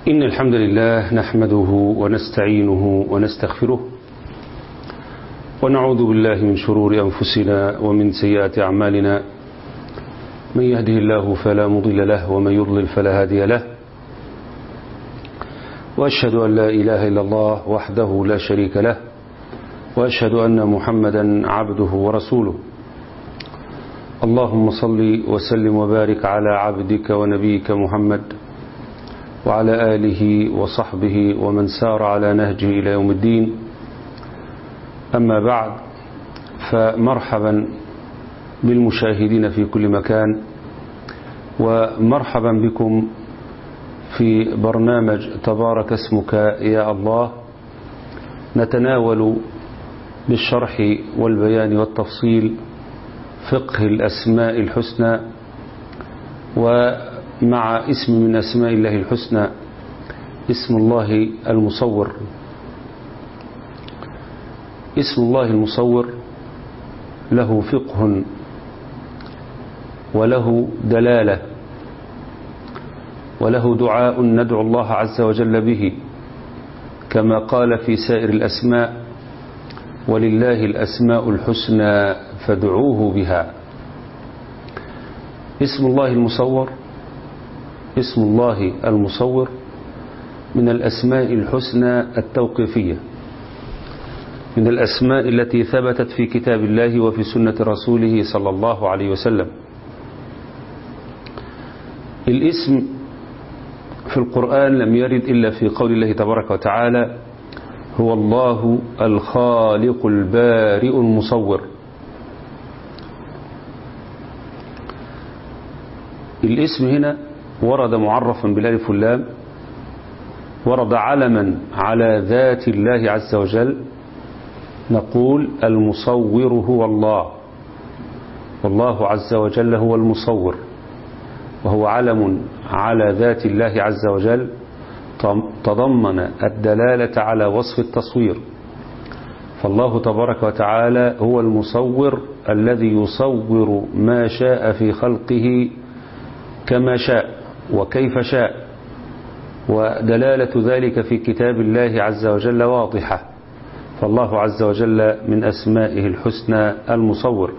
إن الحمد لله نحمده ونستعينه ونستغفره ونعوذ بالله من شرور أنفسنا ومن سيئات أعمالنا من يهده الله فلا مضل له ومن يضلل فلا هادي له وأشهد أن لا إله إلا الله وحده لا شريك له وأشهد أن محمدا عبده ورسوله اللهم صل وسلم وبارك على عبدك ونبيك محمد وعلى آله وصحبه ومن سار على نهجه إلى يوم الدين أما بعد فمرحبا بالمشاهدين في كل مكان ومرحبا بكم في برنامج تبارك اسمك يا الله نتناول بالشرح والبيان والتفصيل فقه الأسماء الحسنى ومع اسم من أسماء الله الحسنى اسم الله المصور اسم الله المصور له فقه وله دلالة وله دعاء ندعو الله عز وجل به كما قال في سائر الأسماء ولله الأسماء الحسنى فادعوه بها اسم الله المصور اسم الله المصور من الأسماء الحسنى التوقيفية من الأسماء التي ثبتت في كتاب الله وفي سنة رسوله صلى الله عليه وسلم الاسم في القرآن لم يرد إلا في قول الله تبارك وتعالى هو الله الخالق البارئ المصور الاسم هنا ورد معرفا بالالف واللام ورد علما على ذات الله عز وجل نقول المصور هو الله والله عز وجل هو المصور وهو علم على ذات الله عز وجل تضمن الدلالة على وصف التصوير فالله تبارك وتعالى هو المصور الذي يصور ما شاء في خلقه كما شاء وكيف شاء ودلالة ذلك في كتاب الله عز وجل واضحة فالله عز وجل من أسمائه الحسنى المصور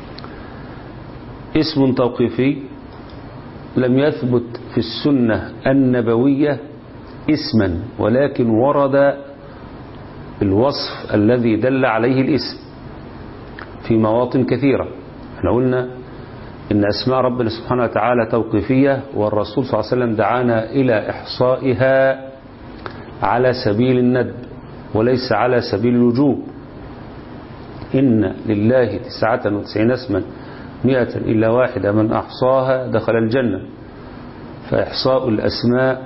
اسم توقيفي لم يثبت في السنة النبوية اسما ولكن ورد الوصف الذي دل عليه الاسم في مواطن كثيرة احنا قلنا إن أسماء ربنا سبحانه وتعالى توقيفية والرسول صلى الله عليه وسلم دعانا إلى إحصائها على سبيل الندب وليس على سبيل الوجوب إن لله تسعة وتسعين اسما مئة إلا واحدة من أحصاها دخل الجنة فإحصاء الأسماء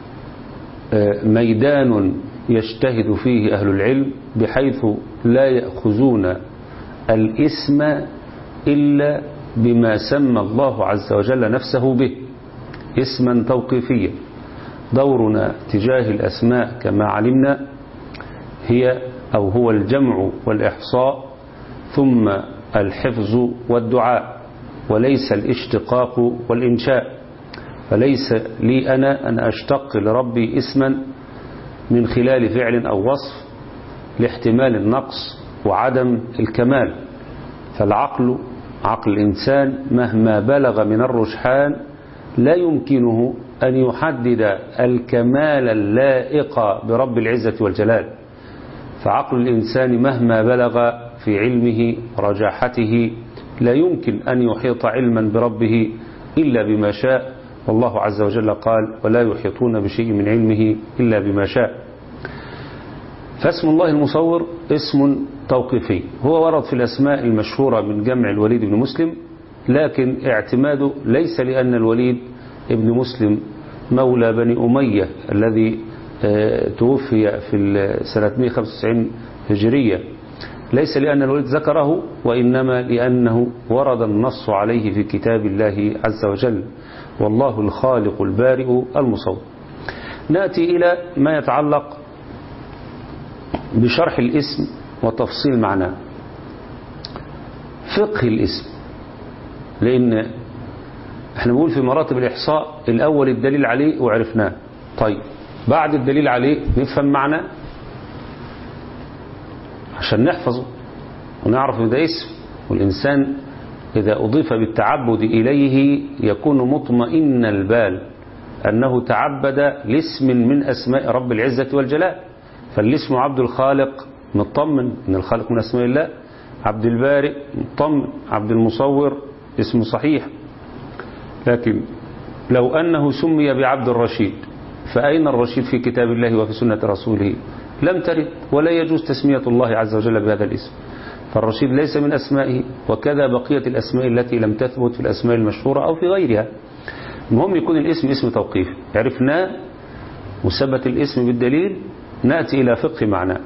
ميدان يجتهد فيه أهل العلم بحيث لا يأخذون الاسم إلا بما سمى الله عز وجل نفسه به اسما توقيفيا دورنا تجاه الأسماء كما علمنا هي أو هو الجمع والإحصاء ثم الحفظ والدعاء وليس الاشتقاق والإنشاء فليس لي أنا أن أشتق لربي اسما من خلال فعل أو وصف لاحتمال النقص وعدم الكمال فالعقل عقل الإنسان مهما بلغ من الرجحان لا يمكنه أن يحدد الكمال اللائق برب العزة والجلال فعقل الإنسان مهما بلغ في علمه رجاحته لا يمكن أن يحيط علما بربه إلا بما شاء والله عز وجل قال ولا يحيطون بشيء من علمه إلا بما شاء فاسم الله المصور اسم توقيفي هو ورد في الأسماء المشهورة من جمع الوليد بن مسلم لكن اعتماده ليس لأن الوليد ابن مسلم مولى بني أمية الذي توفي في سنة 195 هجرية ليس لأن الوليد ذكره وإنما لأنه ورد النص عليه في كتاب الله عز وجل والله الخالق البارئ المصور نأتي إلى ما يتعلق بشرح الاسم وتفصيل معناه فقه الاسم لأن احنا بنقول في مراتب الإحصاء الأول الدليل عليه وعرفناه طيب بعد الدليل عليه نفهم معناه عشان نحفظه ونعرف ان ده اسم والإنسان إذا أضيف بالتعبد إليه يكون مطمئن البال أنه تعبد لاسم من أسماء رب العزة والجلال فالاسم عبد الخالق مطمن إن الخالق من أسماء الله عبد البارئ مطمن عبد المصور اسم صحيح لكن لو أنه سمي بعبد الرشيد فأين الرشيد في كتاب الله وفي سنة رسوله لم ترد ولا يجوز تسمية الله عز وجل بهذا الاسم فالرشيد ليس من أسمائه وكذا بقية الأسماء التي لم تثبت في الأسماء المشهورة أو في غيرها المهم يكون الاسم اسم توقيف عرفناه وثبت الاسم بالدليل نأتي إلى فقه معناه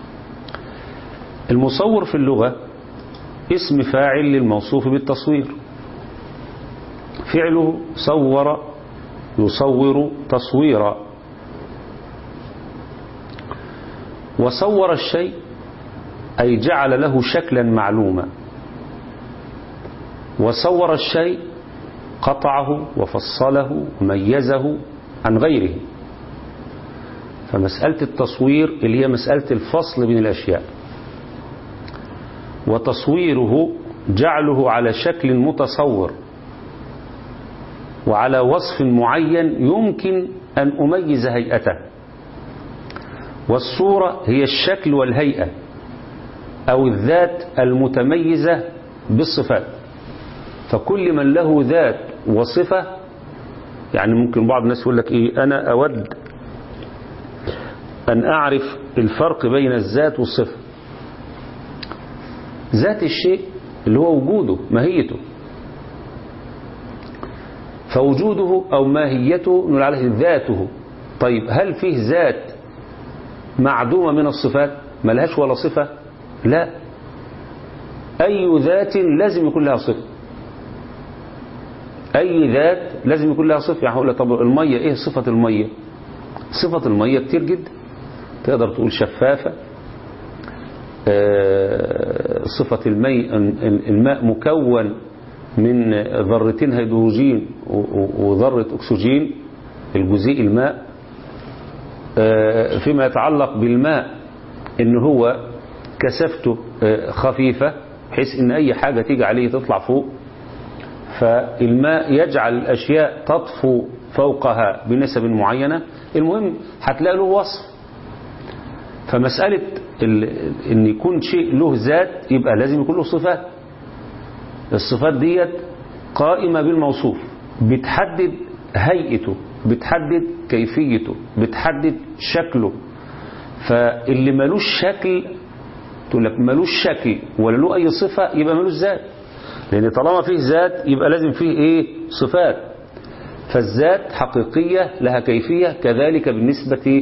المصور في اللغة اسم فاعل للموصوف بالتصوير فعله صور يصور تصويرا وصور الشيء أي جعل له شكلا معلوما وصور الشيء قطعه وفصله وميزه عن غيره فمسألة التصوير اللي هي مسألة الفصل بين الأشياء وتصويره جعله على شكل متصور وعلى وصف معين يمكن أن أميز هيئته والصورة هي الشكل والهيئة أو الذات المتميزة بالصفات فكل من له ذات وصفة يعني ممكن بعض الناس يقول لك إيه أنا أود أن أعرف الفرق بين الذات والصفة ذات الشيء اللي هو وجوده ماهيته فوجوده أو ماهيته نقول عليه ذاته طيب هل فيه ذات معدومة من الصفات ملهاش ولا صفة لا أي ذات لازم يكون لها صفة أي ذات لازم يكون لها صفة يعني هقول طب المية إيه صفة المية صفة المية كتير جدا تقدر تقول شفافة صفة المي الماء مكون من ذرتين هيدروجين وذرة أكسجين الجزيء الماء فيما يتعلق بالماء ان هو كثافته خفيفة بحيث ان اي حاجة تيجي عليه تطلع فوق فالماء يجعل الاشياء تطفو فوقها بنسب معينة المهم هتلاقي له وصف فمسألة ان يكون شيء له ذات يبقى لازم يكون له صفات الصفات ديت قائمة بالموصوف بتحدد هيئته بتحدد كيفيته بتحدد شكله فاللي ملوش شكل تقول لك ملوش شكل ولا له أي صفة يبقى ملوش ذات لأن طالما فيه ذات يبقى لازم فيه إيه صفات فالذات حقيقية لها كيفية كذلك بالنسبة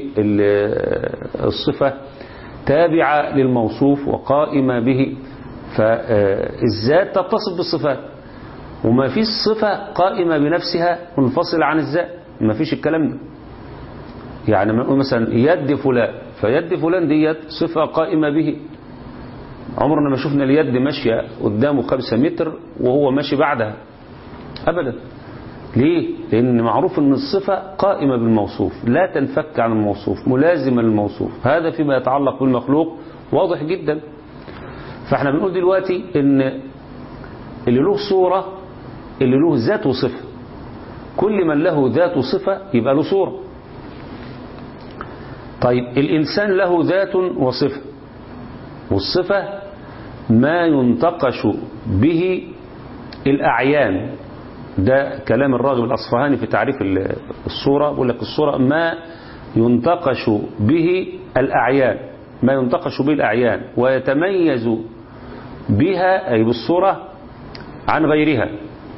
للصفة تابعة للموصوف وقائمة به فالذات تتصف بالصفات وما فيش صفة قائمة بنفسها منفصلة عن الذات ما فيش الكلام ده يعني مثلا يد فلان فيد فلان ديت صفة قائمة به عمرنا ما شفنا اليد ماشية قدامه خمسة متر وهو ماشي بعدها أبدا ليه؟ لأن معروف أن الصفة قائمة بالموصوف لا تنفك عن الموصوف ملازمة للموصوف هذا فيما يتعلق بالمخلوق واضح جدا فاحنا بنقول دلوقتي ان اللي له صورة اللي له ذات وصفة كل من له ذات وصفة يبقى له صورة طيب الإنسان له ذات وصفة والصفة ما ينتقش به الأعيان ده كلام الراغب الأصفهاني في تعريف الصورة بيقول لك الصورة ما ينتقش به الأعيان ما ينتقش به الأعيان ويتميز بها أي بالصورة عن غيرها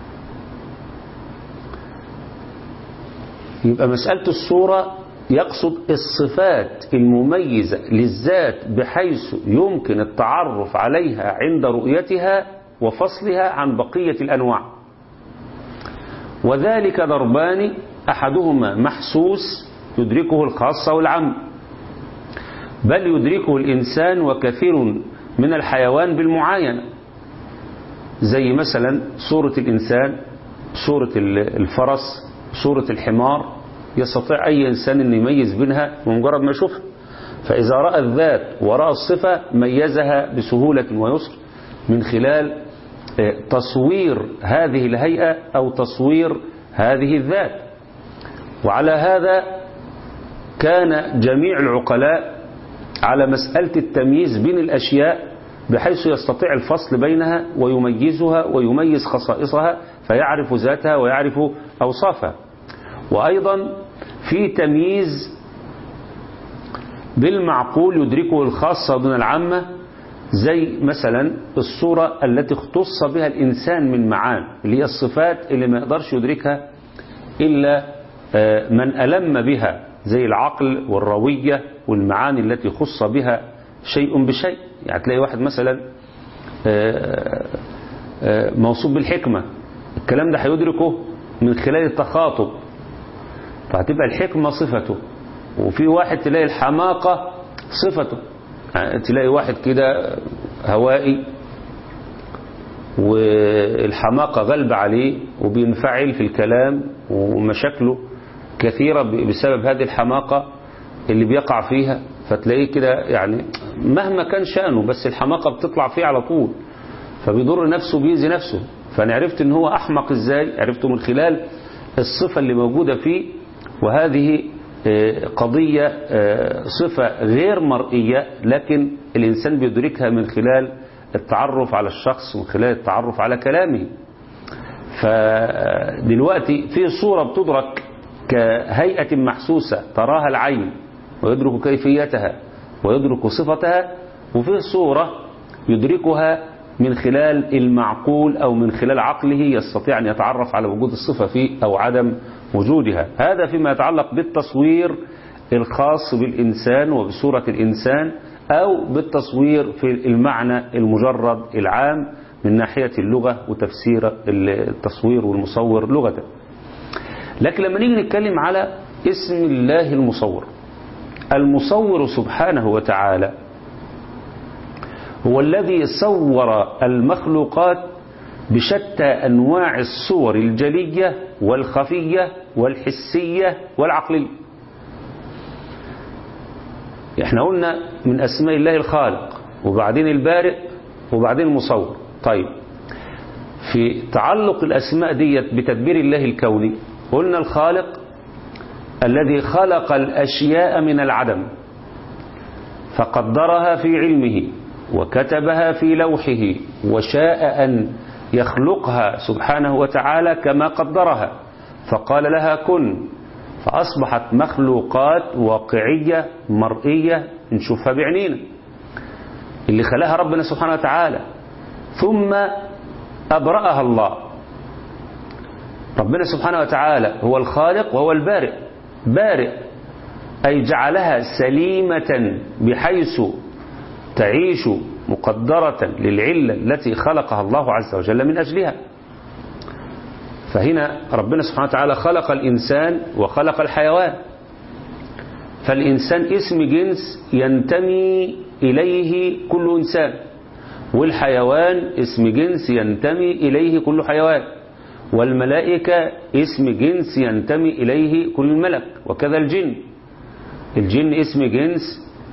يبقى مسألة الصورة يقصد الصفات المميزة للذات بحيث يمكن التعرف عليها عند رؤيتها وفصلها عن بقية الأنواع وذلك ضربان أحدهما محسوس يدركه الخاصة والعام بل يدركه الإنسان وكثير من الحيوان بالمعاينة زي مثلا صورة الإنسان صورة الفرس صورة الحمار يستطيع أي إنسان أن يميز بينها بمجرد ما يشوفها فإذا رأى الذات ورأى الصفة ميزها بسهولة ويسر من خلال تصوير هذه الهيئة أو تصوير هذه الذات وعلى هذا كان جميع العقلاء على مسألة التمييز بين الأشياء بحيث يستطيع الفصل بينها ويميزها ويميز خصائصها فيعرف ذاتها ويعرف أوصافها وأيضا في تمييز بالمعقول يدركه الخاصة دون العامة زي مثلا الصورة التي اختص بها الإنسان من معان اللي هي الصفات اللي ما يقدرش يدركها إلا من ألم بها زي العقل والروية والمعاني التي خص بها شيء بشيء يعني تلاقي واحد مثلا موصوف بالحكمة الكلام ده هيدركه من خلال التخاطب فهتبقى الحكمة صفته وفي واحد تلاقي الحماقة صفته يعني تلاقي واحد كده هوائي والحماقة غلب عليه وبينفعل في الكلام ومشاكله كثيرة بسبب هذه الحماقة اللي بيقع فيها فتلاقيه كده يعني مهما كان شأنه بس الحماقة بتطلع فيه على طول فبيضر نفسه بيأذي نفسه فأنا عرفت ان هو أحمق ازاي عرفته من خلال الصفة اللي موجودة فيه وهذه قضية صفة غير مرئية لكن الإنسان بيدركها من خلال التعرف على الشخص ومن خلال التعرف على كلامه فدلوقتي في صورة بتدرك كهيئة محسوسة تراها العين ويدرك كيفيتها ويدرك صفتها وفي صورة يدركها من خلال المعقول أو من خلال عقله يستطيع أن يتعرف على وجود الصفة فيه أو عدم وجودها هذا فيما يتعلق بالتصوير الخاص بالإنسان وبصورة الإنسان أو بالتصوير في المعنى المجرد العام من ناحية اللغة وتفسير التصوير والمصور لغة لكن لما نيجي نتكلم على اسم الله المصور المصور سبحانه وتعالى هو الذي صور المخلوقات بشتى أنواع الصور الجلية والخفية والحسية والعقلية احنا قلنا من أسماء الله الخالق وبعدين البارئ وبعدين المصور طيب في تعلق الأسماء ديت بتدبير الله الكوني قلنا الخالق الذي خلق الأشياء من العدم فقدرها في علمه وكتبها في لوحه وشاء أن يخلقها سبحانه وتعالى كما قدرها فقال لها كن فأصبحت مخلوقات واقعية مرئية نشوفها بعينينا اللي خلقها ربنا سبحانه وتعالى ثم أبرأها الله ربنا سبحانه وتعالى هو الخالق وهو البارئ بارئ أي جعلها سليمة بحيث تعيش مقدرة للعلة التي خلقها الله عز وجل من أجلها فهنا ربنا سبحانه وتعالى خلق الإنسان وخلق الحيوان فالإنسان اسم جنس ينتمي إليه كل إنسان والحيوان اسم جنس ينتمي إليه كل حيوان والملائكة اسم جنس ينتمي إليه كل ملك وكذا الجن الجن اسم جنس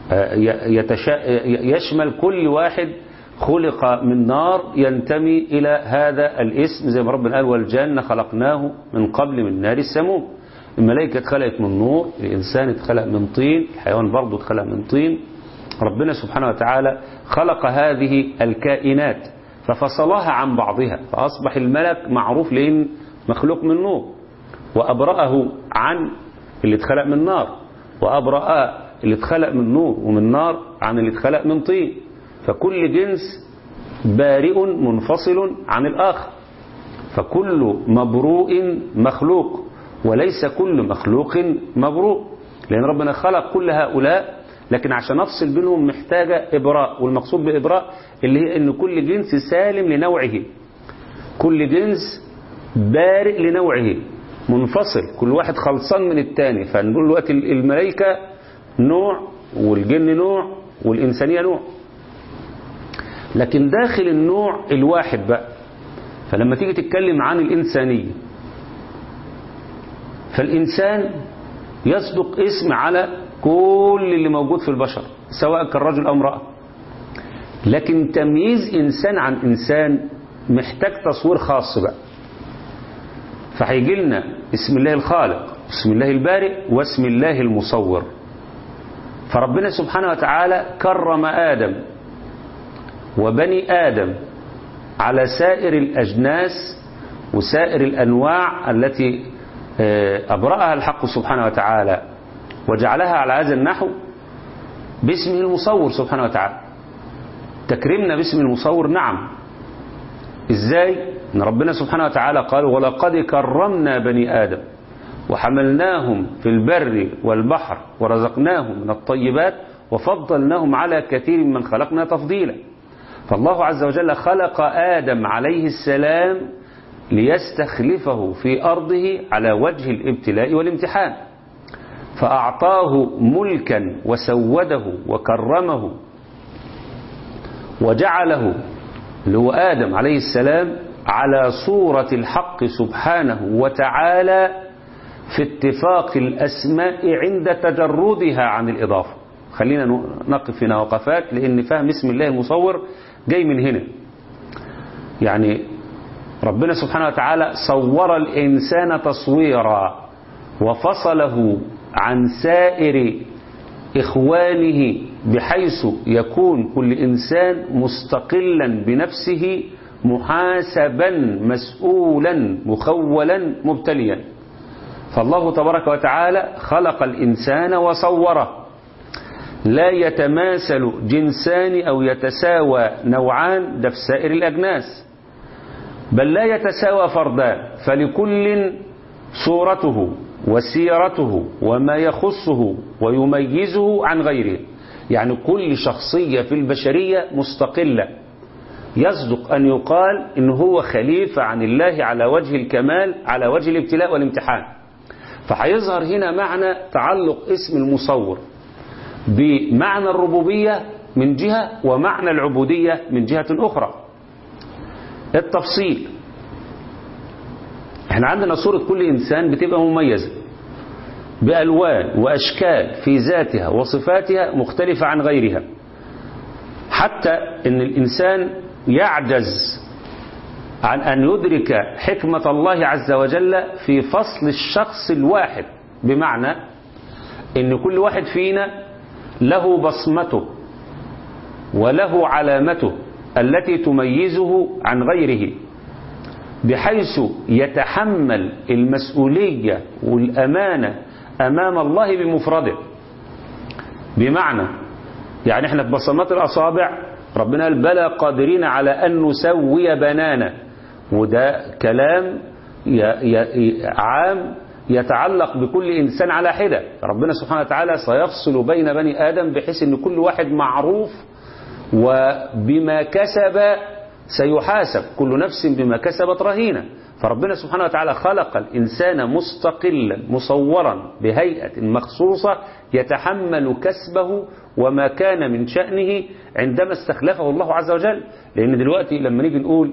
يشمل كل واحد خلق من نار ينتمي إلى هذا الاسم زي ما ربنا قال والجنة خلقناه من قبل من نار السموم الملائكة اتخلقت من نور الإنسان اتخلق من طين الحيوان برضه اتخلق من طين ربنا سبحانه وتعالى خلق هذه الكائنات ففصلها عن بعضها فأصبح الملك معروف لأن مخلوق من نور وأبرأه عن اللي اتخلق من نار وأبرأ اللي اتخلق من نور ومن نار عن اللي اتخلق من طين فكل جنس بارئ منفصل عن الآخر فكل مبروء مخلوق وليس كل مخلوق مبروء لأن ربنا خلق كل هؤلاء لكن عشان أفصل بينهم محتاجة إبراء والمقصود بإبراء اللي هي أن كل جنس سالم لنوعه كل جنس بارئ لنوعه منفصل كل واحد خلصان من التاني فنقول دلوقتي الملائكة نوع والجن نوع والإنسانية نوع لكن داخل النوع الواحد بقى فلما تيجي تتكلم عن الإنسانية فالإنسان يصدق اسم على كل اللي موجود في البشر سواء كان رجل أو امرأة لكن تمييز إنسان عن إنسان محتاج تصوير خاص بقى فهيجي لنا اسم الله الخالق اسم الله البارئ واسم الله المصور فربنا سبحانه وتعالى كرم آدم وبني آدم على سائر الأجناس وسائر الأنواع التي أبرأها الحق سبحانه وتعالى وجعلها على هذا النحو باسمه المصور سبحانه وتعالى تكرمنا باسم المصور نعم ازاي ان ربنا سبحانه وتعالى قال ولقد كرمنا بني آدم وحملناهم في البر والبحر ورزقناهم من الطيبات وفضلناهم على كثير من خلقنا تفضيلا فالله عز وجل خلق آدم عليه السلام ليستخلفه في أرضه على وجه الابتلاء والامتحان فأعطاه ملكا وسوده وكرمه وجعله اللي هو آدم عليه السلام على صورة الحق سبحانه وتعالى في اتفاق الأسماء عند تجردها عن الإضافة خلينا نقف هنا وقفات لأن فهم اسم الله المصور جاي من هنا يعني ربنا سبحانه وتعالى صور الإنسان تصويرا وفصله عن سائر إخوانه بحيث يكون كل إنسان مستقلا بنفسه محاسبا مسؤولا مخولا مبتليا فالله تبارك وتعالى خلق الإنسان وصوره لا يتماثل جنسان أو يتساوى نوعان ده في سائر الأجناس بل لا يتساوى فردان فلكل صورته وسيرته وما يخصه ويميزه عن غيره يعني كل شخصية في البشرية مستقلة يصدق أن يقال إن هو خليفة عن الله على وجه الكمال على وجه الابتلاء والامتحان فهيظهر هنا معنى تعلق اسم المصور بمعنى الربوبية من جهة ومعنى العبودية من جهة أخرى التفصيل احنا عندنا صورة كل إنسان بتبقى مميزة بألوان وأشكال في ذاتها وصفاتها مختلفة عن غيرها حتى أن الإنسان يعجز عن أن يدرك حكمة الله عز وجل في فصل الشخص الواحد بمعنى أن كل واحد فينا له بصمته وله علامته التي تميزه عن غيره بحيث يتحمل المسؤولية والأمانة أمام الله بمفرده بمعنى يعني احنا في بصمات الأصابع ربنا قال بلى قادرين على أن نسوي بنانا وده كلام عام يتعلق بكل إنسان على حدة ربنا سبحانه وتعالى سيفصل بين بني آدم بحيث أن كل واحد معروف وبما كسب سيحاسب كل نفس بما كسبت رهينة فربنا سبحانه وتعالى خلق الإنسان مستقلا مصورا بهيئة مخصوصة يتحمل كسبه وما كان من شأنه عندما استخلفه الله عز وجل لأن دلوقتي لما نيجي نقول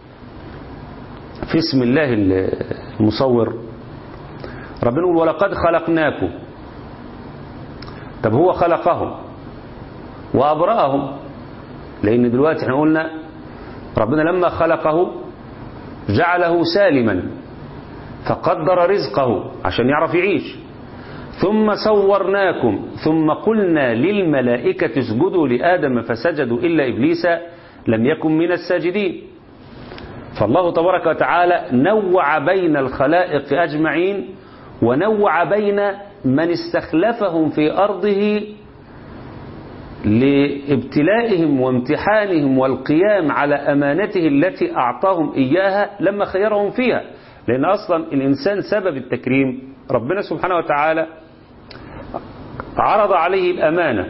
في اسم الله المصور ربنا يقول ولقد خلقناكم طب هو خلقهم وأبرأهم لأن دلوقتي احنا قلنا ربنا لما خلقه جعله سالما فقدر رزقه عشان يعرف يعيش ثم صورناكم ثم قلنا للملائكة اسجدوا لآدم فسجدوا إلا إبليس لم يكن من الساجدين فالله تبارك وتعالى نوع بين الخلائق أجمعين ونوع بين من استخلفهم في أرضه لابتلائهم وامتحانهم والقيام على أمانته التي أعطاهم إياها لما خيرهم فيها لأن أصلا الإنسان سبب التكريم ربنا سبحانه وتعالى عرض عليه الأمانة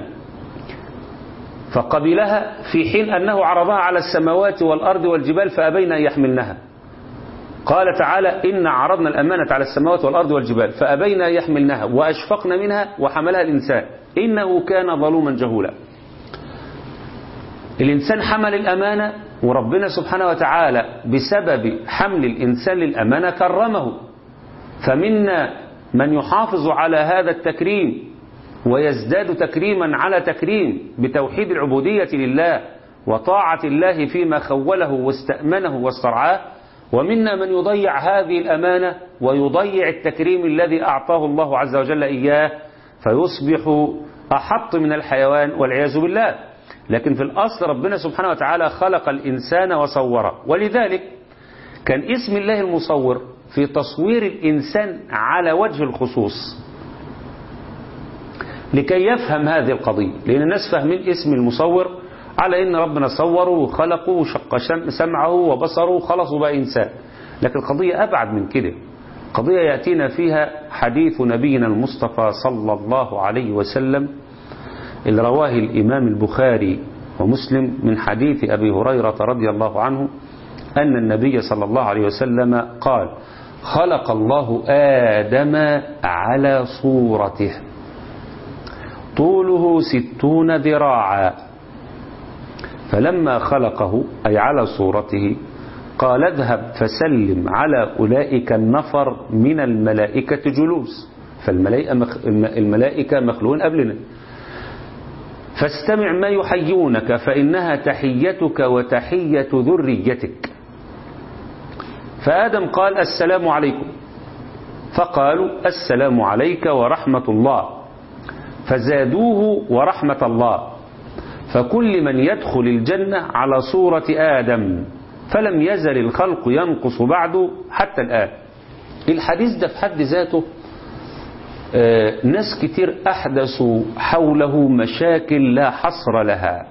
فقبلها في حين أنه عرضها على السماوات والأرض والجبال فأبين أن يحملنها قال تعالى إن عرضنا الأمانة على السماوات والأرض والجبال فأبين أن يحملنها وأشفقن منها وحملها الإنسان إنه كان ظلوما جهولا الإنسان حمل الأمانة وربنا سبحانه وتعالى بسبب حمل الإنسان للأمانة كرمه فمنا من يحافظ على هذا التكريم ويزداد تكريما على تكريم بتوحيد العبودية لله وطاعة الله فيما خوله واستأمنه واسترعاه ومنا من يضيع هذه الأمانة ويضيع التكريم الذي أعطاه الله عز وجل إياه فيصبح أحط من الحيوان والعياذ بالله لكن في الأصل ربنا سبحانه وتعالى خلق الإنسان وصوره ولذلك كان اسم الله المصور في تصوير الإنسان على وجه الخصوص لكي يفهم هذه القضية لأن الناس فاهمين اسم المصور على ان ربنا صوره وخلقه وشق سمعه وبصره وخلص بقى انسان لكن القضية ابعد من كده قضية يأتينا فيها حديث نبينا المصطفى صلى الله عليه وسلم اللي رواه الإمام البخاري ومسلم من حديث أبي هريرة رضي الله عنه أن النبي صلى الله عليه وسلم قال خلق الله آدم على صورته طوله ستون ذراعا فلما خلقه أي على صورته قال اذهب فسلم على أولئك النفر من الملائكة جلوس فالملائكة مخلوقون قبلنا فاستمع ما يحيونك فإنها تحيتك وتحية ذريتك فآدم قال السلام عليكم فقالوا السلام عليك ورحمة الله فزادوه ورحمة الله فكل من يدخل الجنة على صورة آدم فلم يزل الخلق ينقص بعده حتى الآن الحديث ده في حد ذاته ناس كتير أحدثوا حوله مشاكل لا حصر لها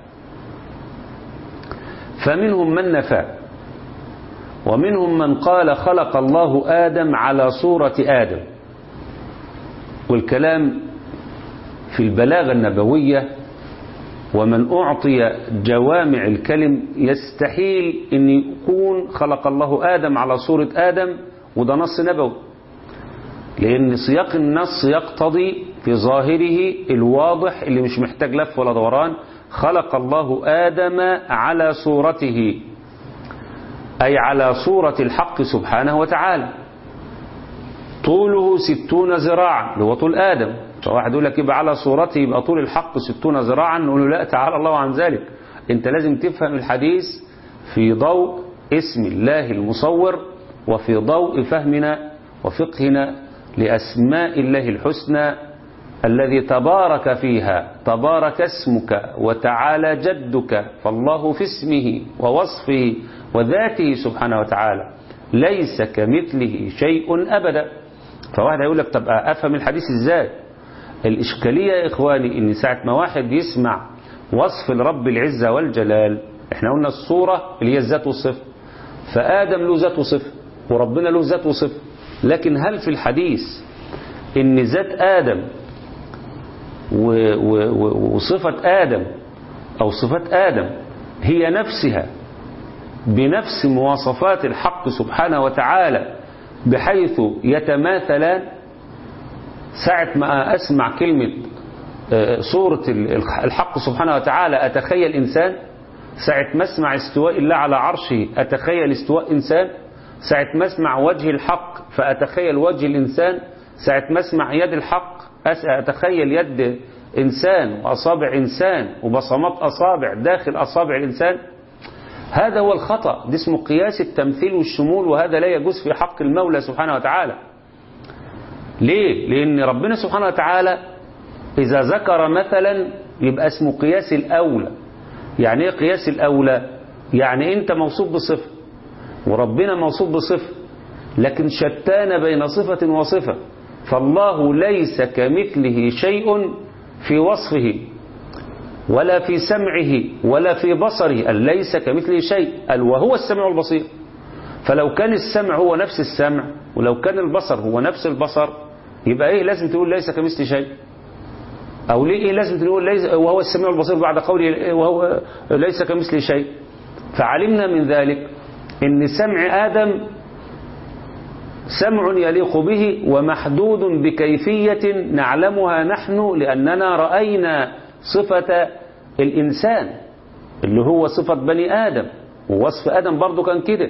فمنهم من نفى ومنهم من قال خلق الله آدم على صورة آدم والكلام في البلاغة النبوية ومن أعطي جوامع الكلم يستحيل أن يكون خلق الله آدم على صورة آدم وده نص نبوي لأن سياق النص يقتضي في ظاهره الواضح اللي مش محتاج لف ولا دوران خلق الله آدم على صورته أي على صورة الحق سبحانه وتعالى طوله ستون ذراعا اللي هو طول آدم فواحد يقول لك يبقى على صورته يبقى طول الحق ستون ذراعا نقول له لا تعالى الله عن ذلك انت لازم تفهم الحديث في ضوء اسم الله المصور وفي ضوء فهمنا وفقهنا لأسماء الله الحسنى الذي تبارك فيها تبارك اسمك وتعالى جدك فالله في اسمه ووصفه وذاته سبحانه وتعالى ليس كمثله شيء أبدا فواحد يقول لك طب أفهم الحديث إزاي الإشكالية يا إخواني إن ساعة ما واحد يسمع وصف الرب العزة والجلال احنا قلنا الصورة اللي هي الذات والصفة فآدم له ذات وصفة وربنا له ذات وصفة لكن هل في الحديث إن ذات آدم وصفة آدم أو صفات آدم هي نفسها بنفس مواصفات الحق سبحانه وتعالى بحيث يتماثلان ساعة ما أسمع كلمة صورة الحق سبحانه وتعالى أتخيل إنسان ساعة ما أسمع استواء الله على عرشه أتخيل استواء إنسان ساعة ما أسمع وجه الحق فأتخيل وجه الإنسان ساعة ما أسمع يد الحق أتخيل يد إنسان وأصابع إنسان وبصمات أصابع داخل أصابع الإنسان هذا هو الخطأ ده اسمه قياس التمثيل والشمول وهذا لا يجوز في حق المولى سبحانه وتعالى ليه؟ لأن ربنا سبحانه وتعالى إذا ذكر مثلا يبقى اسمه قياس الأولى يعني إيه قياس الأولى؟ يعني أنت موصوف بصفة وربنا موصوف بصفة لكن شتان بين صفة وصفة فالله ليس كمثله شيء في وصفه ولا في سمعه ولا في بصره ليس كمثله شيء قال وهو السمع البصير فلو كان السمع هو نفس السمع ولو كان البصر هو نفس البصر يبقى ايه لازم تقول ليس كمثل شيء او ليه ايه لازم تقول ليس وهو السميع البصير بعد قوله وهو ليس كمثل شيء فعلمنا من ذلك ان سمع ادم سمع يليق به ومحدود بكيفية نعلمها نحن لأننا رأينا صفة الإنسان اللي هو صفة بني آدم ووصف آدم برضو كان كده له أذن آدم كان طوله ستون ذراع وله أذن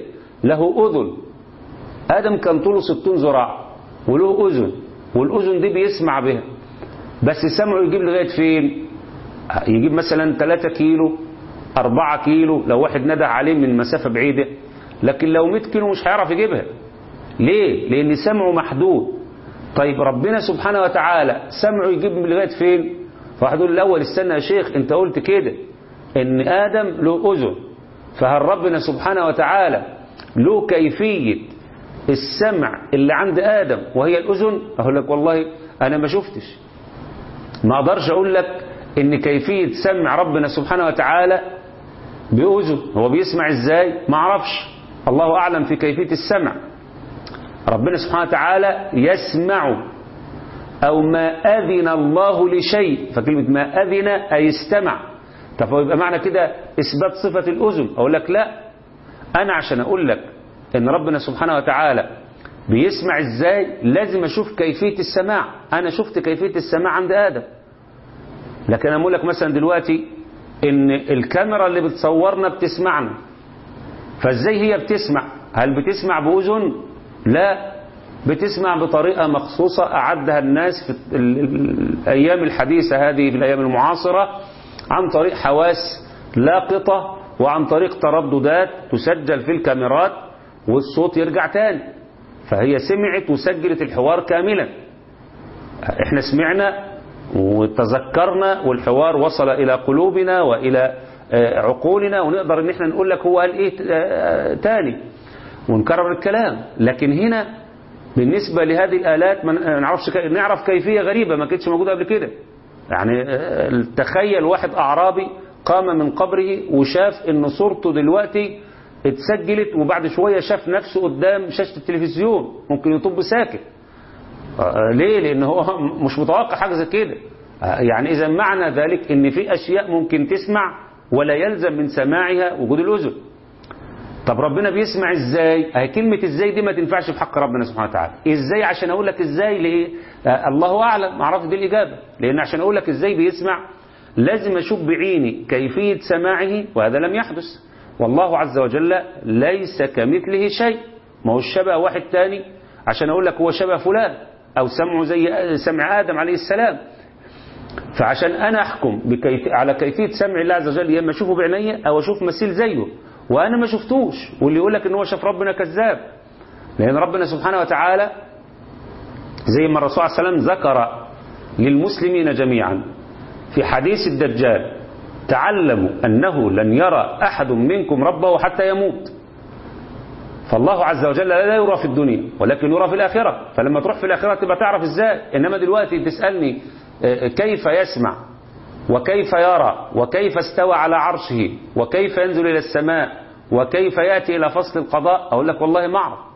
والأذن دي بيسمع بها بس سمعه يجيب لغاية فين يجيب مثلا 3 كيلو 4 كيلو لو واحد نده عليه من مسافة بعيدة لكن لو 100 كيلو مش هيعرف يجيبها ليه لأن سمعه محدود طيب ربنا سبحانه وتعالى سمعه يجيب لغاية فين فواحد يقول الأول استنى يا شيخ انت قلت كده ان آدم له أذن فهل ربنا سبحانه وتعالى له كيفية السمع اللي عند آدم وهي الأذن أقول لك والله أنا ما شفتش ما أقدرش أقول لك إن كيفية سمع ربنا سبحانه وتعالى بأذن هو بيسمع إزاي ما أعرفش الله أعلم في كيفية السمع ربنا سبحانه وتعالى يسمع أو ما أذن الله لشيء فكلمة ما أذن أي استمع طب يبقى معنى كده إثبات صفة الأذن أقول لك لا أنا عشان أقول لك إن ربنا سبحانه وتعالى بيسمع إزاي لازم أشوف كيفية السماع أنا شفت كيفية السماع عند آدم لكن أنا أقول لك مثلا دلوقتي إن الكاميرا اللي بتصورنا بتسمعنا فإزاي هي بتسمع هل بتسمع بأذن لا بتسمع بطريقة مخصوصة أعدها الناس في الأيام الحديثة هذه في الأيام المعاصرة عن طريق حواس لاقطة وعن طريق ترددات تسجل في الكاميرات والصوت يرجع تاني فهي سمعت وسجلت الحوار كاملا احنا سمعنا وتذكرنا والحوار وصل إلى قلوبنا وإلى عقولنا ونقدر ان احنا نقول لك هو قال ايه تاني ونكرر الكلام لكن هنا بالنسبة لهذه الآلات ما نعرفش كي... نعرف كيفية غريبة ما كانتش موجودة قبل كده يعني تخيل واحد أعرابي قام من قبره وشاف ان صورته دلوقتي اتسجلت وبعد شوية شاف نفسه قدام شاشة التلفزيون ممكن يطب ساكت ليه لان هو مش متوقع حاجة زي كده يعني اذا معنى ذلك ان في اشياء ممكن تسمع ولا يلزم من سماعها وجود الاذن طب ربنا بيسمع ازاي هي كلمة ازاي دي ما تنفعش في حق ربنا سبحانه وتعالى ازاي عشان اقول لك ازاي ليه آه الله اعلم ما اعرفش دي الاجابة لان عشان اقول لك ازاي بيسمع لازم اشوف بعيني كيفية سماعه وهذا لم يحدث والله عز وجل ليس كمثله شيء ما هو الشبه واحد تاني عشان اقول لك هو شبه فلان او سمعه زي سمع ادم عليه السلام فعشان انا احكم بكيف على كيفية سمع الله عز وجل يا اما اشوفه بعيني او اشوف مثيل زيه وانا ما شفتوش واللي يقول لك ان هو شاف ربنا كذاب لان ربنا سبحانه وتعالى زي ما الرسول صلى الله عليه وسلم ذكر للمسلمين جميعا في حديث الدجال تعلموا انه لن يرى احد منكم ربه حتى يموت فالله عز وجل لا يرى في الدنيا ولكن يرى في الاخره فلما تروح في الاخره تبقى تعرف ازاي انما دلوقتي تسالني كيف يسمع وكيف يرى وكيف استوى على عرشه وكيف ينزل إلى السماء وكيف يأتي إلى فصل القضاء أقول لك والله ما أعرف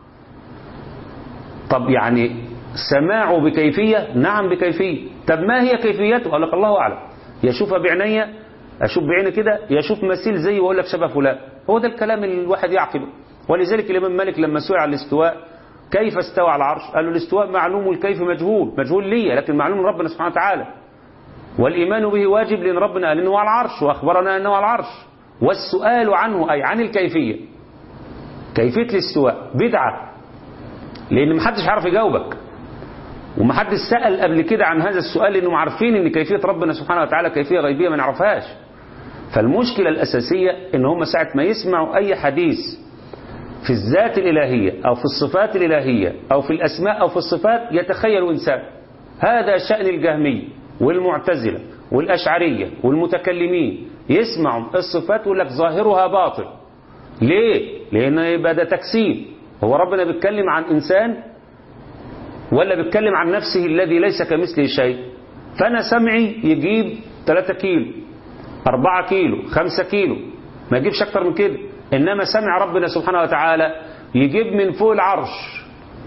طب يعني سماعه بكيفية نعم بكيفية طب ما هي كيفيته أقول لك الله أعلم يشوفها بعيني أشوف بعيني كده يشوف مثيل زي وأقول لك شبه فلان هو ده الكلام اللي الواحد يعقله ولذلك الإمام مالك لما سئل عن الاستواء كيف استوى على العرش قال له الاستواء معلوم والكيف مجهول مجهول لي لكن معلوم ربنا سبحانه وتعالى والإيمان به واجب لأن ربنا قال إنه على العرش وأخبرنا أنه على العرش والسؤال عنه أي عن الكيفية كيفية الاستواء بدعة لأن محدش عارف يجاوبك ومحدش سأل قبل كده عن هذا السؤال لأنهم عارفين إن كيفية ربنا سبحانه وتعالى كيفية غيبية ما نعرفهاش فالمشكلة الأساسية إن هم ساعة ما يسمعوا أي حديث في الذات الإلهية أو في الصفات الإلهية أو في الأسماء أو في الصفات يتخيل إنسان هذا شأن الجهمية والمعتزلة والأشعرية والمتكلمين يسمعوا الصفات يقول لك ظاهرها باطل ليه؟ لأن يبقى ده تكسيب هو ربنا بيتكلم عن إنسان ولا بيتكلم عن نفسه الذي ليس كمثله شيء فأنا سمعي يجيب 3 كيلو 4 كيلو 5 كيلو ما يجيبش أكتر من كده إنما سمع ربنا سبحانه وتعالى يجيب من فوق العرش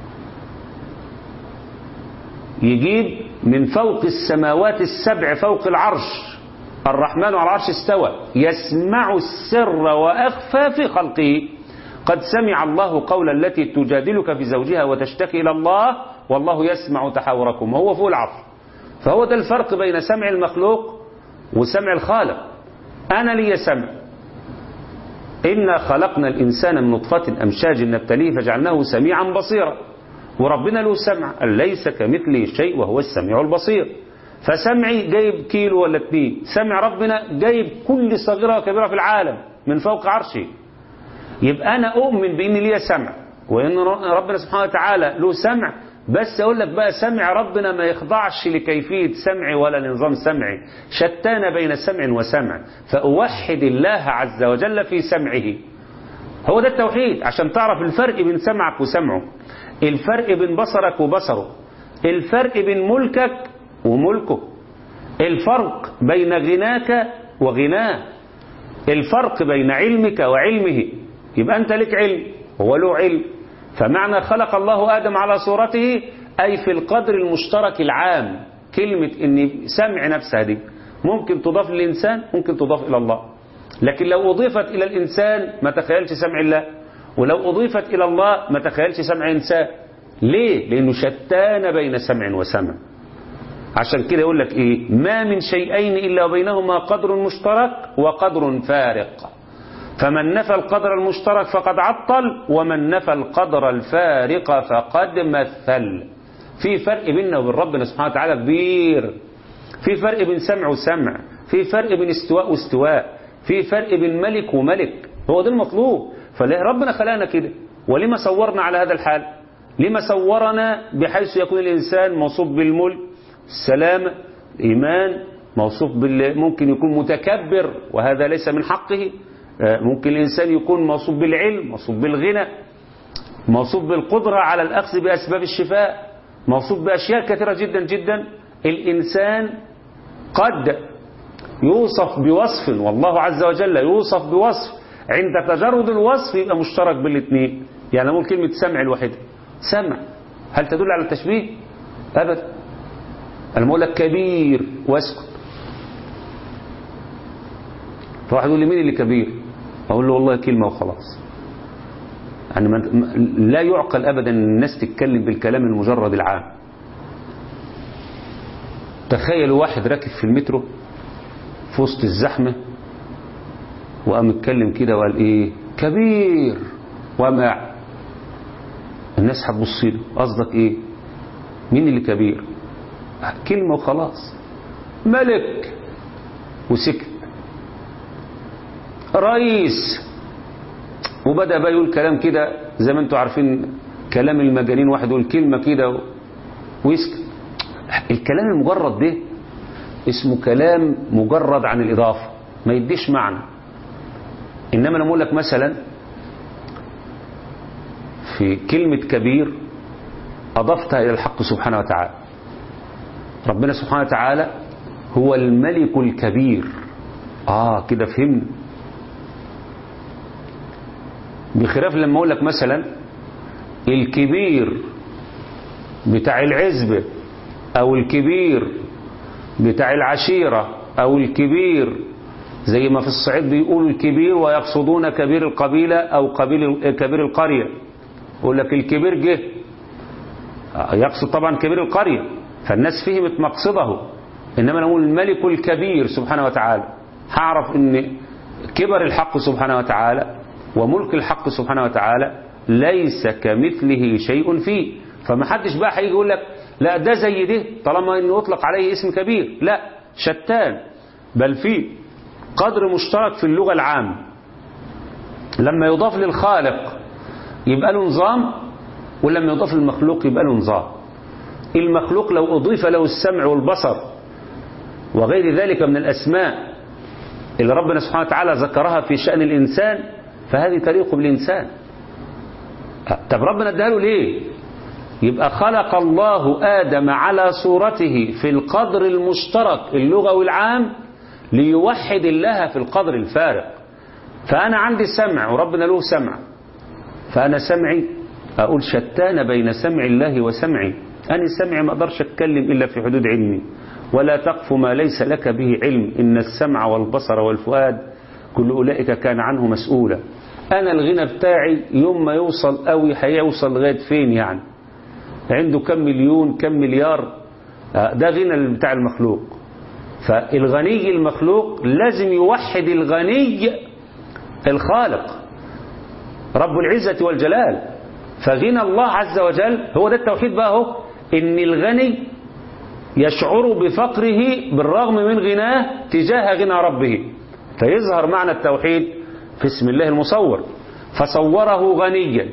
يجيب من فوق السماوات السبع فوق العرش الرحمن على العرش استوى يسمع السر وأخفى في خلقه قد سمع الله قول التي تجادلك في زوجها وتشتكي إلى الله والله يسمع تحاوركم وهو فوق العرش فهو ده الفرق بين سمع المخلوق وسمع الخالق أنا لي سمع إنا خلقنا الإنسان من نطفة أمشاج نبتليه فجعلناه سميعا بصيرا وربنا له سمع قال ليس كمثله شيء وهو السميع البصير فسمعي جايب كيلو ولا اتنين سمع ربنا جايب كل صغيرة وكبيرة في العالم من فوق عرشه يبقى أنا أؤمن بأن لي سمع وأن ربنا سبحانه وتعالى له سمع بس أقول لك بقى سمع ربنا ما يخضعش لكيفية سمع ولا لنظام سمعي شتان بين سمع وسمع فأوحد الله عز وجل في سمعه هو ده التوحيد عشان تعرف الفرق بين سمعك وسمعه الفرق بين بصرك وبصره الفرق بين ملكك وملكه الفرق بين غناك وغناه الفرق بين علمك وعلمه يبقى أنت لك علم هو له علم فمعنى خلق الله آدم على صورته أي في القدر المشترك العام كلمة أن سمع نفسها دي ممكن تضاف للإنسان ممكن تضاف إلى الله لكن لو أضيفت إلى الإنسان ما تخيلش سمع الله ولو أضيفت إلى الله ما تخيلش سمع إنسان ليه؟ لأنه شتان بين سمع وسمع عشان كده يقول لك إيه ما من شيئين إلا وبينهما قدر مشترك وقدر فارق فمن نفى القدر المشترك فقد عطل ومن نفى القدر الفارق فقد مثل في فرق بيننا وبين ربنا سبحانه وتعالى كبير في فرق بين سمع وسمع في فرق بين استواء واستواء في فرق بين ملك وملك هو ده المطلوب فربنا خلقنا كده ولما صورنا على هذا الحال لما صورنا بحيث يكون الإنسان موصوف بالملك السلام إيمان موصوف بال ممكن يكون متكبر وهذا ليس من حقه ممكن الإنسان يكون موصوف بالعلم موصوف بالغنى موصوف بالقدرة على الأخذ بأسباب الشفاء موصوف بأشياء كثيرة جدا جدا الإنسان قد يوصف بوصف والله عز وجل يوصف بوصف عند تجرد الوصف يبقى مشترك بالاثنين يعني نقول كلمة سمع الواحدة سمع هل تدل على التشبيه أبدا أنا بقول لك كبير واسكت فواحد يقول لي مين اللي كبير أقول له والله كلمة وخلاص يعني لا يعقل أبدا أن الناس تتكلم بالكلام المجرد العام تخيلوا واحد راكب في المترو في وسط الزحمة وقام اتكلم كده وقال ايه كبير وقام قاعد الناس هتبص له قصدك ايه مين اللي كبير كلمة وخلاص ملك وسكت رئيس وبدأ بقى يقول كلام كده زي ما انتم عارفين كلام المجانين واحد يقول كلمة كده ويسكت الكلام المجرد ده اسمه كلام مجرد عن الإضافة ما يديش معنى إنما أنا أقول لك مثلا في كلمة كبير أضفتها إلى الحق سبحانه وتعالى ربنا سبحانه وتعالى هو الملك الكبير آه كده فهمنا بخلاف لما أقول لك مثلا الكبير بتاع العزبة أو الكبير بتاع العشيرة أو الكبير زي ما في الصعيد بيقولوا الكبير ويقصدون كبير القبيلة أو قبيل كبير القرية يقول لك الكبير جه يقصد طبعا كبير القرية فالناس فهمت مقصده إنما نقول الملك الكبير سبحانه وتعالى هعرف ان كبر الحق سبحانه وتعالى وملك الحق سبحانه وتعالى ليس كمثله شيء فيه فما حدش بقى هيجي يقول لك لا ده زي ده طالما انه يطلق عليه اسم كبير لا شتان بل في قدر مشترك في اللغة العامة لما يضاف للخالق يبقى له نظام ولما يضاف للمخلوق يبقى له نظام المخلوق لو أضيف له السمع والبصر وغير ذلك من الأسماء اللي ربنا سبحانه وتعالى ذكرها في شأن الإنسان فهذه تليق بالإنسان طب ربنا اداها له ليه يبقى خلق الله آدم على صورته في القدر المشترك اللغوي العام ليوحد الله في القدر الفارق فأنا عندي سمع وربنا له سمع فأنا سمعي أقول شتان بين سمع الله وسمعي أنا سمعي ما أقدرش أتكلم إلا في حدود علمي ولا تقف ما ليس لك به علم إن السمع والبصر والفؤاد كل أولئك كان عنه مسؤولا أنا الغنى بتاعي يوم ما يوصل قوي هيوصل لغاية فين يعني عنده كم مليون كم مليار ده غنى بتاع المخلوق فالغني المخلوق لازم يوحد الغني الخالق رب العزة والجلال فغنى الله عز وجل هو ده التوحيد بقى هو ان الغني يشعر بفقره بالرغم من غناه تجاه غنى ربه فيظهر معنى التوحيد في اسم الله المصور فصوره غنيا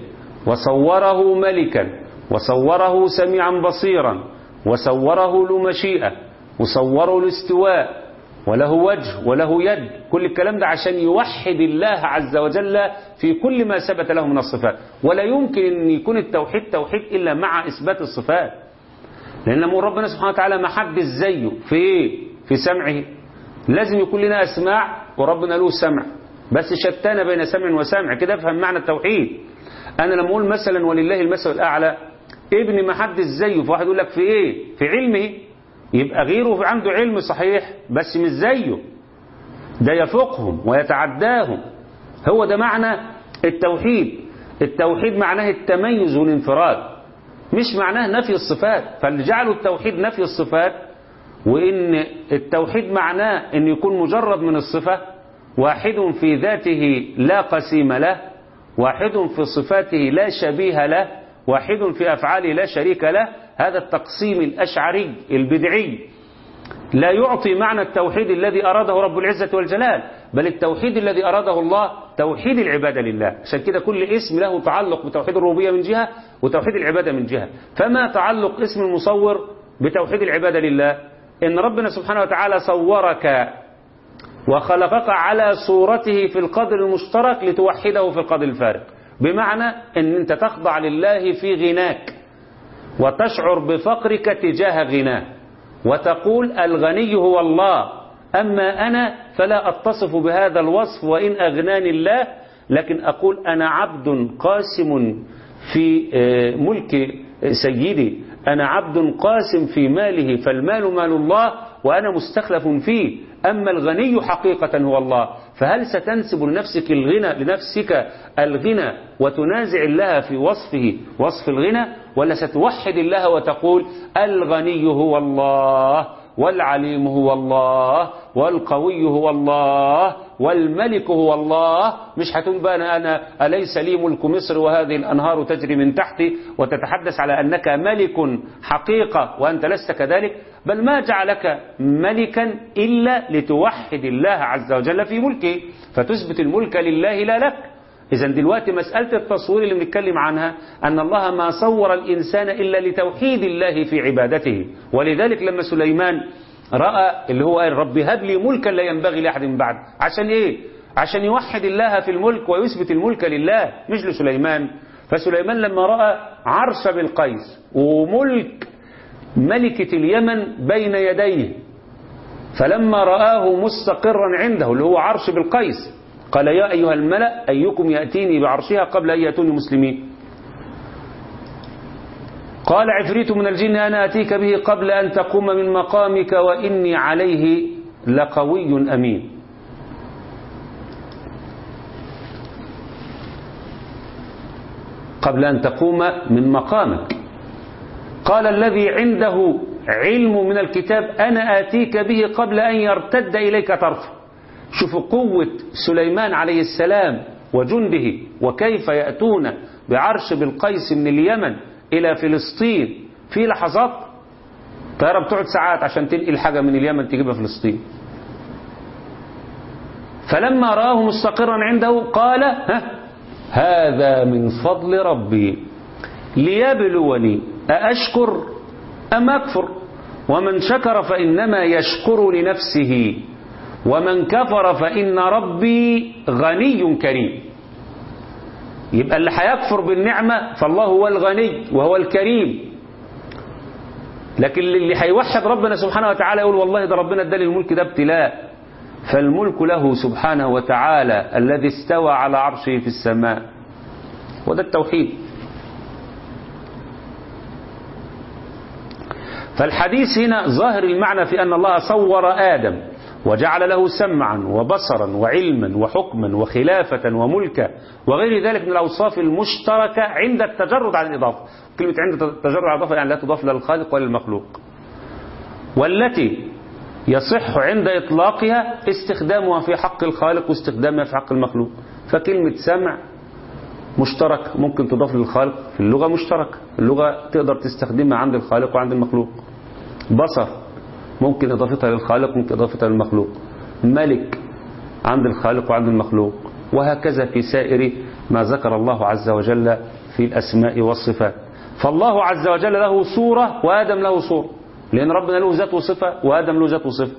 وصوره ملكا وصوره سميعا بصيرا وصوره له مشيئة وصوره الاستواء وله وجه وله يد كل الكلام ده عشان يوحد الله عز وجل في كل ما ثبت له من الصفات ولا يمكن أن يكون التوحيد توحيد إلا مع إثبات الصفات لأن أمور ربنا سبحانه وتعالى ما حد زيه في إيه؟ في سمعه لازم يكون لنا أسماع وربنا له سمع بس شتان بين سمع وسمع كده افهم معنى التوحيد أنا لما أقول مثلا ولله المثل الأعلى ابن ما حد زيه فواحد يقول لك في إيه في علمه يبقى غيره عنده علم صحيح بس مش زيه ده يفوقهم ويتعداهم هو ده معنى التوحيد التوحيد معناه التميز والانفراد مش معناه نفي الصفات فاللي جعلوا التوحيد نفي الصفات وإن التوحيد معناه أن يكون مجرد من الصفة واحد في ذاته لا قسيم له واحد في صفاته لا شبيه له واحد في أفعاله لا شريك له هذا التقسيم الأشعري البدعي لا يعطي معنى التوحيد الذي أراده رب العزة والجلال بل التوحيد الذي أراده الله توحيد العبادة لله عشان كده كل اسم له تعلق بتوحيد الربوبية من جهة وتوحيد العبادة من جهة فما تعلق اسم المصور بتوحيد العبادة لله إن ربنا سبحانه وتعالى صورك وخلقك على صورته في القدر المشترك لتوحده في القدر الفارق بمعنى أن أنت تخضع لله في غناك وتشعر بفقرك تجاه غناه وتقول الغني هو الله أما أنا فلا أتصف بهذا الوصف وإن أغناني الله لكن أقول أنا عبد قاسم في ملك سيدي أنا عبد قاسم في ماله فالمال مال الله وأنا مستخلف فيه أما الغني حقيقة هو الله فهل ستنسب لنفسك الغنى لنفسك الغنى وتنازع الله في وصفه وصف الغنى ولا ستوحد الله وتقول الغني هو الله والعليم هو الله والقوي هو الله والملك هو الله مش هتقول بقى أنا, أنا أليس لي ملك مصر وهذه الأنهار تجري من تحتي وتتحدث على أنك ملك حقيقة وأنت لست كذلك بل ما جعلك ملكا إلا لتوحد الله عز وجل في ملكه فتثبت الملك لله لا لك إذا دلوقتي مسألة التصوير اللي بنتكلم عنها أن الله ما صور الإنسان إلا لتوحيد الله في عبادته ولذلك لما سليمان رأى اللي هو قال رب هب لي ملكا لا ينبغي لأحد من بعد عشان إيه عشان يوحد الله في الملك ويثبت الملك لله مش لسليمان فسليمان لما رأى عرش بالقيس وملك ملكة اليمن بين يديه فلما رآه مستقرا عنده اللي هو عرش بالقيس قال يا أيها الملأ أيكم يأتيني بعرشها قبل أن يأتوني مسلمين قال عفريت من الجن أنا أتيك به قبل أن تقوم من مقامك وإني عليه لقوي أمين قبل أن تقوم من مقامك قال الذي عنده علم من الكتاب أنا آتيك به قبل أن يرتد إليك طرفه شوفوا قوة سليمان عليه السلام وجنده وكيف يأتون بعرش بالقيس من اليمن إلى فلسطين في لحظات طيارة بتقعد ساعات عشان تنقل حاجة من اليمن تجيبها فلسطين فلما رآه مستقرا عنده قال ها هذا من فضل ربي ليبلوني أأشكر أم أكفر ومن شكر فإنما يشكر لنفسه ومن كفر فإن ربي غني كريم يبقى اللي هيكفر بالنعمة فالله هو الغني وهو الكريم لكن اللي هيوحد ربنا سبحانه وتعالى يقول والله ده ربنا اداني الملك ده ابتلاء فالملك له سبحانه وتعالى الذي استوى على عرشه في السماء وده التوحيد فالحديث هنا ظاهر المعنى في أن الله صور آدم وجعل له سمعا وبصرا وعلما وحكما وخلافة وملكا وغير ذلك من الأوصاف المشتركة عند التجرد عن الإضافة كلمة عند التجرد عن الإضافة يعني لا تضاف للخالق ولا للمخلوق والتي يصح عند إطلاقها استخدامها في حق الخالق واستخدامها في حق المخلوق فكلمة سمع مشترك ممكن تضاف للخالق في اللغة مشترك اللغة تقدر تستخدمها عند الخالق وعند المخلوق بصر ممكن إضافتها للخالق ممكن إضافتها للمخلوق ملك عند الخالق وعند المخلوق وهكذا في سائر ما ذكر الله عز وجل في الأسماء والصفات فالله عز وجل له صورة وآدم له صورة لأن ربنا له ذات وصفة وآدم له ذات وصفة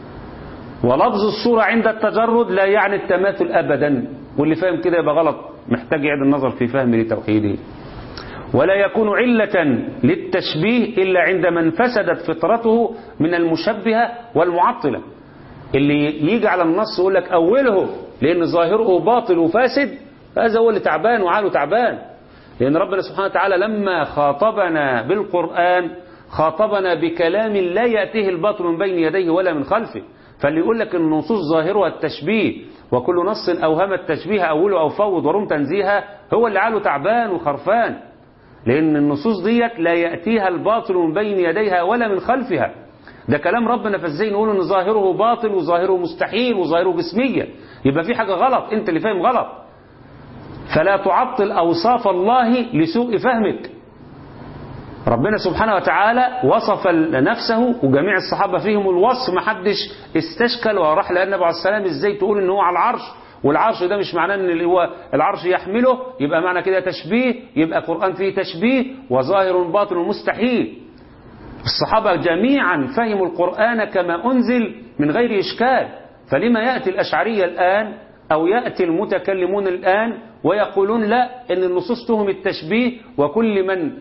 ولفظ الصورة عند التجرد لا يعني التماثل أبدا واللي فاهم كده يبقى غلط محتاج يعيد النظر في فهمه لتوحيده ولا يكون علة للتشبيه إلا عند من فسدت فطرته من المشبهة والمعطلة اللي يجي على النص يقول لك أوله لأن ظاهره باطل وفاسد هذا هو اللي تعبان وعاله تعبان لأن ربنا سبحانه وتعالى لما خاطبنا بالقرآن خاطبنا بكلام لا يأتيه الباطل من بين يديه ولا من خلفه فاللي يقول لك النصوص ظاهرها التشبيه وكل نص أوهم التشبيه أوله أو فوض ورم تنزيها هو اللي عاله تعبان وخرفان لأن النصوص ديت لا يأتيها الباطل من بين يديها ولا من خلفها ده كلام ربنا فازاي نقول ان ظاهره باطل وظاهره مستحيل وظاهره جسمية يبقى في حاجة غلط انت اللي فاهم غلط فلا تعطل أوصاف الله لسوء فهمك ربنا سبحانه وتعالى وصف نفسه وجميع الصحابة فيهم الوصف ما حدش استشكل وراح لأن النبي عليه السلام ازاي تقول ان هو على العرش والعرش ده مش معناه ان اللي هو العرش يحمله يبقى معنى كده تشبيه يبقى قرآن فيه تشبيه وظاهر باطن مستحيل الصحابة جميعا فهموا القرآن كما أنزل من غير إشكال فلما يأتي الأشعرية الآن أو يأتي المتكلمون الآن ويقولون لا ان النصوص تهم التشبيه وكل من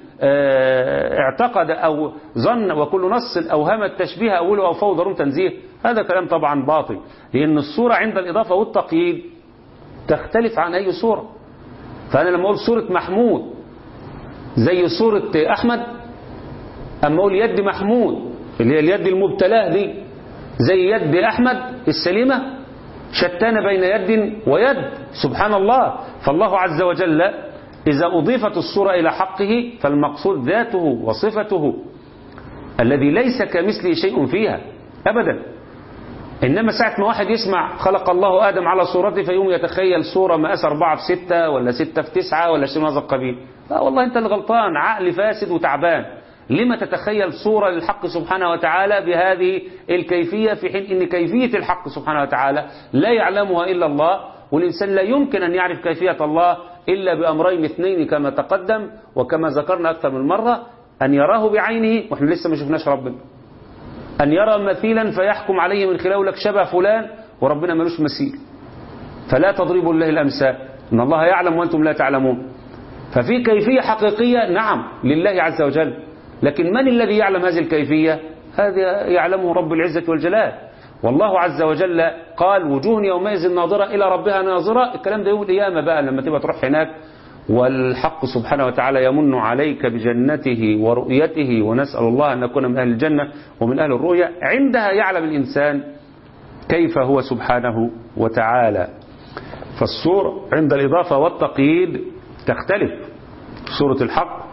اعتقد او ظن وكل نص اوهم التشبيه اوله او فوض روم تنزيه هذا كلام طبعا باطل لان الصورة عند الاضافة والتقييد تختلف عن اي صورة فانا لما اقول صورة محمود زي صورة احمد اما اقول يد محمود اللي هي اليد المبتلاه دي زي يد احمد السليمة شتان بين يد ويد سبحان الله فالله عز وجل إذا أضيفت الصورة إلى حقه فالمقصود ذاته وصفته الذي ليس كمثله شيء فيها أبدا إنما ساعة ما واحد يسمع خلق الله آدم على صورته فيوم يتخيل صورة مقاس أربعة في ستة ولا ستة في تسعة ولا شيء من هذا القبيل لا والله أنت اللي غلطان عقل فاسد وتعبان لما تتخيل صورة للحق سبحانه وتعالى بهذه الكيفية في حين ان كيفية الحق سبحانه وتعالى لا يعلمها إلا الله والإنسان لا يمكن أن يعرف كيفية الله إلا بأمرين اثنين كما تقدم وكما ذكرنا أكثر من مرة أن يراه بعينه وإحنا لسه ما شفناش ربنا أن يرى مثيلا فيحكم عليه من خلاله لك شبه فلان وربنا ملوش مثيل فلا تضربوا الله الأمثال إن الله يعلم وأنتم لا تعلمون ففي كيفية حقيقية نعم لله عز وجل لكن من الذي يعلم هذه الكيفية هذا يعلمه رب العزة والجلال والله عز وجل قال وجوه يومئذ ناظرة إلى ربها ناظرة الكلام ده يوم القيامة بقى لما تبقى تروح هناك والحق سبحانه وتعالى يمن عليك بجنته ورؤيته ونسأل الله أن نكون من أهل الجنة ومن أهل الرؤية عندها يعلم الإنسان كيف هو سبحانه وتعالى فالصور عند الإضافة والتقييد تختلف صورة الحق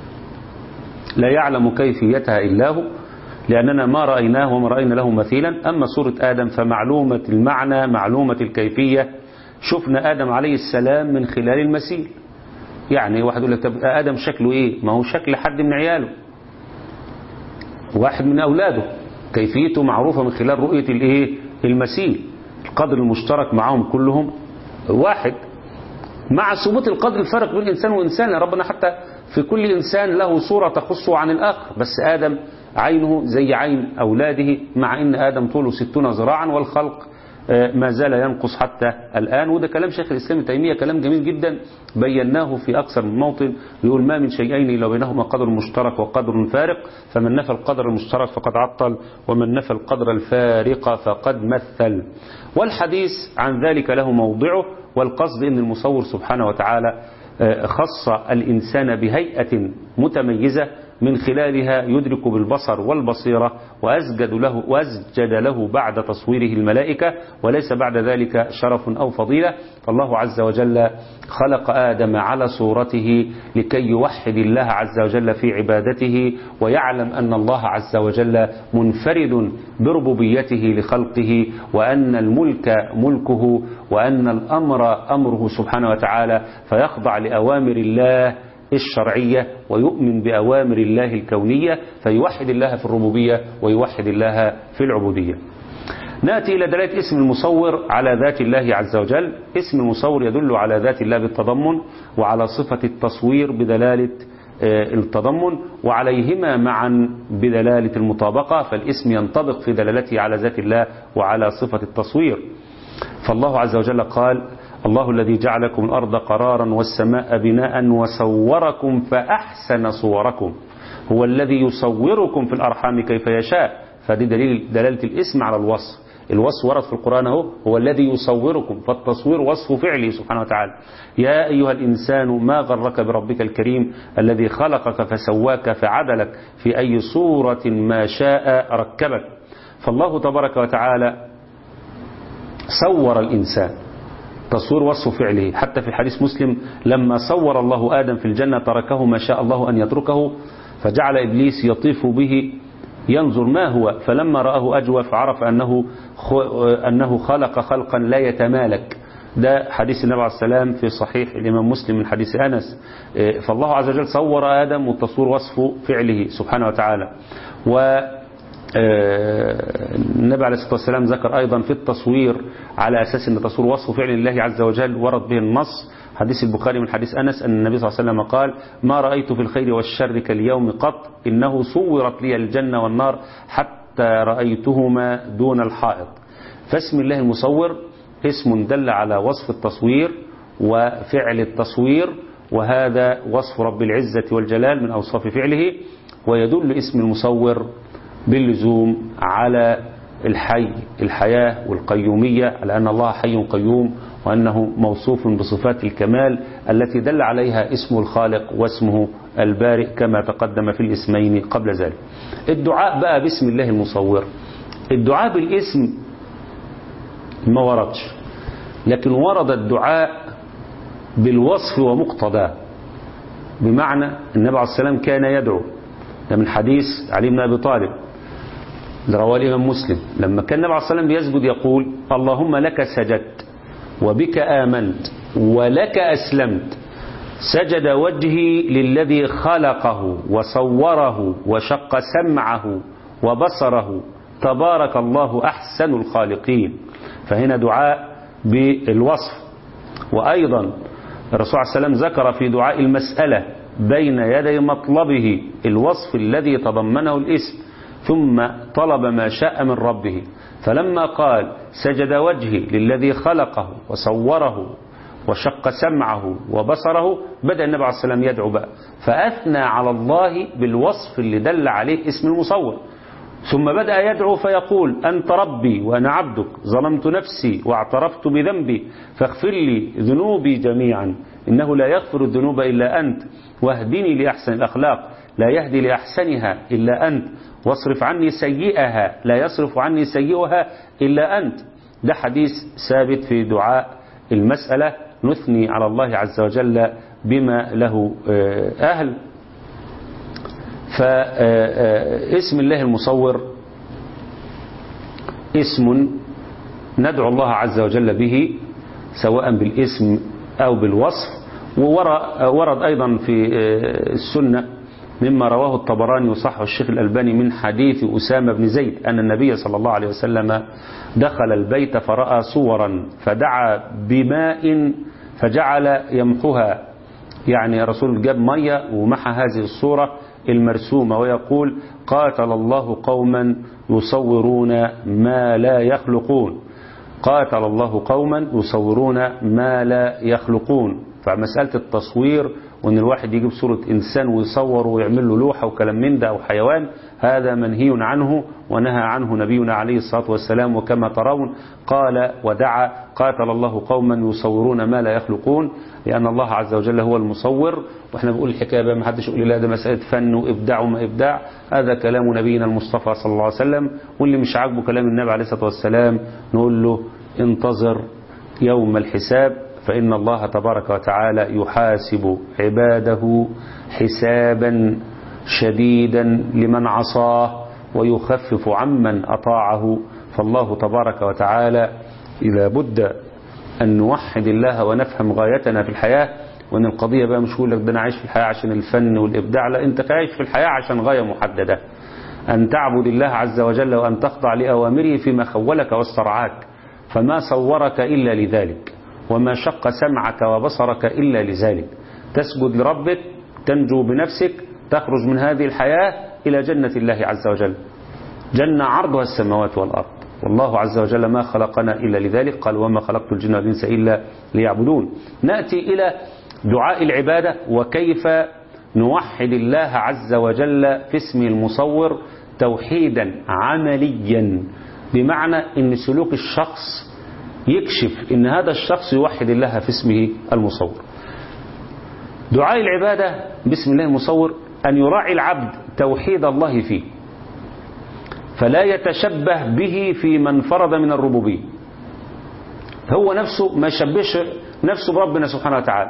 لا يعلم كيفيتها إلا هو لأننا ما رأيناه وما رأينا له مثيلا أما سورة آدم فمعلومة المعنى معلومة الكيفية شفنا آدم عليه السلام من خلال المثيل يعني واحد يقول لك طب آدم شكله إيه ما هو شكل حد من عياله واحد من أولاده كيفيته معروفة من خلال رؤية الإيه المثيل القدر المشترك معهم كلهم واحد مع ثبوت القدر الفرق بين إنسان وإنسان ربنا حتى في كل إنسان له صورة تخصه عن الآخر بس آدم عينه زي عين أولاده مع إن آدم طوله ستون ذراعا والخلق ما زال ينقص حتى الآن وده كلام شيخ الإسلام تيمية كلام جميل جدا بيناه في أكثر من موطن يقول ما من شيئين إلا بينهما قدر مشترك وقدر فارق فمن نفى القدر المشترك فقد عطل ومن نفى القدر الفارق فقد مثل والحديث عن ذلك له موضعه والقصد أن المصور سبحانه وتعالى خص الإنسان بهيئة متميزة من خلالها يدرك بالبصر والبصيرة وأسجد له, وأسجد له بعد تصويره الملائكة وليس بعد ذلك شرف أو فضيلة فالله عز وجل خلق آدم على صورته لكي يوحد الله عز وجل في عبادته ويعلم أن الله عز وجل منفرد بربوبيته لخلقه وأن الملك ملكه وأن الأمر أمره سبحانه وتعالى فيخضع لأوامر الله الشرعية ويؤمن بأوامر الله الكونية فيوحد الله في الربوبية ويوحد الله في العبودية نأتي إلى دلالة اسم المصور على ذات الله عز وجل اسم المصور يدل على ذات الله بالتضمن وعلى صفة التصوير بدلالة التضمن وعليهما معا بدلالة المطابقة فالاسم ينطبق في دلالته على ذات الله وعلى صفة التصوير فالله عز وجل قال الله الذي جعلكم الأرض قرارا والسماء بناء وصوركم فأحسن صوركم هو الذي يصوركم في الأرحام كيف يشاء فدي دليل دلالة الاسم على الوصف الوصف ورد في القرآن هو هو الذي يصوركم فالتصوير وصف فعله سبحانه وتعالى يا أيها الإنسان ما غرك بربك الكريم الذي خلقك فسواك فعدلك في أي صورة ما شاء ركبك فالله تبارك وتعالى صور الإنسان تصوير وصف فعله حتى في حديث مسلم لما صور الله آدم في الجنة تركه ما شاء الله أن يتركه فجعل إبليس يطيف به ينظر ما هو فلما رآه أجوف عرف أنه أنه خلق خلقا لا يتمالك ده حديث النبي عليه السلام في صحيح الإمام مسلم من حديث أنس فالله عز وجل صور آدم والتصوير وصف فعله سبحانه وتعالى و النبي عليه الصلاة والسلام ذكر أيضا في التصوير على أساس أن تصوير وصف فعل الله عز وجل ورد به النص حديث البخاري من حديث أنس أن النبي صلى الله عليه وسلم قال ما رأيت في الخير والشر كاليوم قط إنه صورت لي الجنة والنار حتى رأيتهما دون الحائط فاسم الله المصور اسم دل على وصف التصوير وفعل التصوير وهذا وصف رب العزة والجلال من أوصاف فعله ويدل اسم المصور باللزوم على الحي الحياة والقيومية على أن الله حي قيوم وأنه موصوف بصفات الكمال التي دل عليها اسم الخالق واسمه البارئ كما تقدم في الاسمين قبل ذلك الدعاء بقى باسم الله المصور الدعاء بالاسم ما وردش لكن ورد الدعاء بالوصف ومقتضاه بمعنى النبي عليه السلام كان يدعو ده من حديث علي بن أبي طالب رواه الإمام مسلم لما كان النبي عليه الصلاة والسلام بيسجد يقول اللهم لك سجدت وبك آمنت ولك أسلمت سجد وجهي للذي خلقه وصوره وشق سمعه وبصره تبارك الله أحسن الخالقين فهنا دعاء بالوصف وأيضا الرسول عليه السلام ذكر في دعاء المسألة بين يدي مطلبه الوصف الذي تضمنه الاسم ثم طلب ما شاء من ربه فلما قال سجد وجهي للذي خلقه وصوره وشق سمعه وبصره بدأ النبي عليه السلام يدعو بقى فأثنى على الله بالوصف اللي دل عليه اسم المصور ثم بدأ يدعو فيقول أنت ربي وأنا عبدك ظلمت نفسي واعترفت بذنبي فاغفر لي ذنوبي جميعا إنه لا يغفر الذنوب إلا أنت واهدني لأحسن الأخلاق لا يهدي لأحسنها إلا أنت واصرف عني سيئها لا يصرف عني سيئها إلا أنت ده حديث ثابت في دعاء المسألة نثني على الله عز وجل بما له أهل فاسم الله المصور اسم ندعو الله عز وجل به سواء بالاسم أو بالوصف وورد أيضا في السنة مما رواه الطبراني وصحه الشيخ الألباني من حديث أسامة بن زيد أن النبي صلى الله عليه وسلم دخل البيت فرأى صورا فدعا بماء فجعل يمحها يعني رسول جاب مية ومحى هذه الصورة المرسومة ويقول قاتل الله قوما يصورون ما لا يخلقون قاتل الله قوما يصورون ما لا يخلقون فمسألة التصوير وان الواحد يجيب صورة انسان ويصوره ويعمل له لوحة وكلام من ده او حيوان هذا منهي عنه ونهى عنه نبينا عليه الصلاة والسلام وكما ترون قال ودعا قاتل الله قوما يصورون ما لا يخلقون لأن الله عز وجل هو المصور واحنا بنقول الحكاية بقى ما حدش يقول لي لا ده مسألة فن وإبداع وما إبداع هذا كلام نبينا المصطفى صلى الله عليه وسلم واللي مش عاجبه كلام النبي عليه الصلاة والسلام نقول له انتظر يوم الحساب فإن الله تبارك وتعالى يحاسب عباده حسابا شديدا لمن عصاه ويخفف عمن أطاعه فالله تبارك وتعالى إذا بد أن نوحد الله ونفهم غايتنا في الحياة وأن القضية بقى مش يقول لك ده أنا عايش في الحياة عشان الفن والإبداع لا أنت عايش في الحياة عشان غاية محددة أن تعبد الله عز وجل وأن تخضع لأوامره فيما خولك واسترعاك فما صورك إلا لذلك وما شق سمعك وبصرك إلا لذلك تسجد لربك تنجو بنفسك تخرج من هذه الحياة إلى جنة الله عز وجل جنة عرضها السماوات والأرض والله عز وجل ما خلقنا إلا لذلك قال وما خلقت الجن والإنس إلا ليعبدون نأتي إلى دعاء العبادة وكيف نوحد الله عز وجل في اسمه المصور توحيدا عمليا بمعنى ان سلوك الشخص يكشف ان هذا الشخص يوحد الله في اسمه المصور دعاء العبادة باسم الله المصور أن يراعي العبد توحيد الله فيه فلا يتشبه به في من فرض من الربوبية هو نفسه ما يشبهش نفسه بربنا سبحانه وتعالى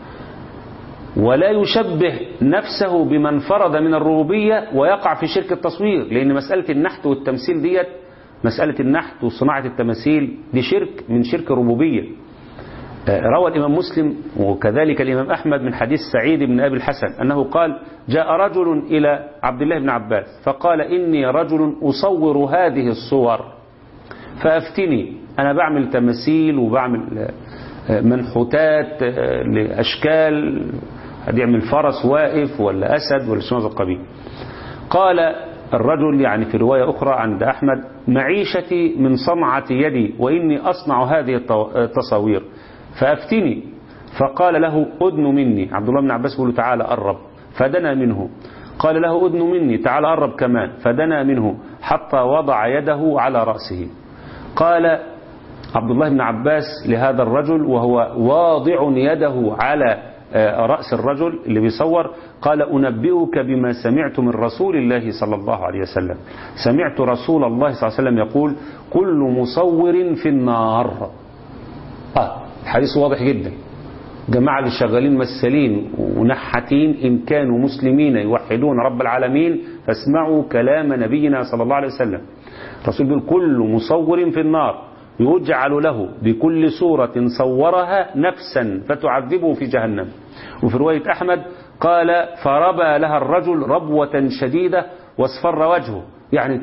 ولا يشبه نفسه بمن فرض من الربوبية ويقع في شرك التصوير لأن مسألة النحت والتمثيل ديت مسألة النحت وصناعة التماثيل دي شرك من شرك الربوبية روى الإمام مسلم وكذلك الإمام أحمد من حديث سعيد بن أبي الحسن أنه قال جاء رجل إلى عبد الله بن عباس فقال إني رجل أصور هذه الصور فأفتني أنا بعمل تماثيل وبعمل منحوتات لأشكال يعمل فرس واقف ولا أسد ولا شنو القبيل قال الرجل يعني في رواية أخرى عند أحمد معيشتي من صنعة يدي وإني أصنع هذه التصاوير فأفتني فقال له أدن مني عبد الله بن عباس يقول تعالى قرب فدنا منه قال له أدن مني تعالى قرب كمان فدنا منه حتى وضع يده على رأسه قال عبد الله بن عباس لهذا الرجل وهو واضع يده على رأس الرجل اللي بيصور قال أنبئك بما سمعت من رسول الله صلى الله عليه وسلم سمعت رسول الله صلى الله عليه وسلم يقول كل مصور في النار آه الحديث واضح جدا جماعة اللي شغالين مسالين ونحاتين إن كانوا مسلمين يوحدون رب العالمين فاسمعوا كلام نبينا صلى الله عليه وسلم الرسول بيقول كل مصور في النار يجعل له بكل صورة صورها نفسا فتعذبه في جهنم وفي رواية أحمد قال فربى لها الرجل ربوة شديدة واصفر وجهه يعني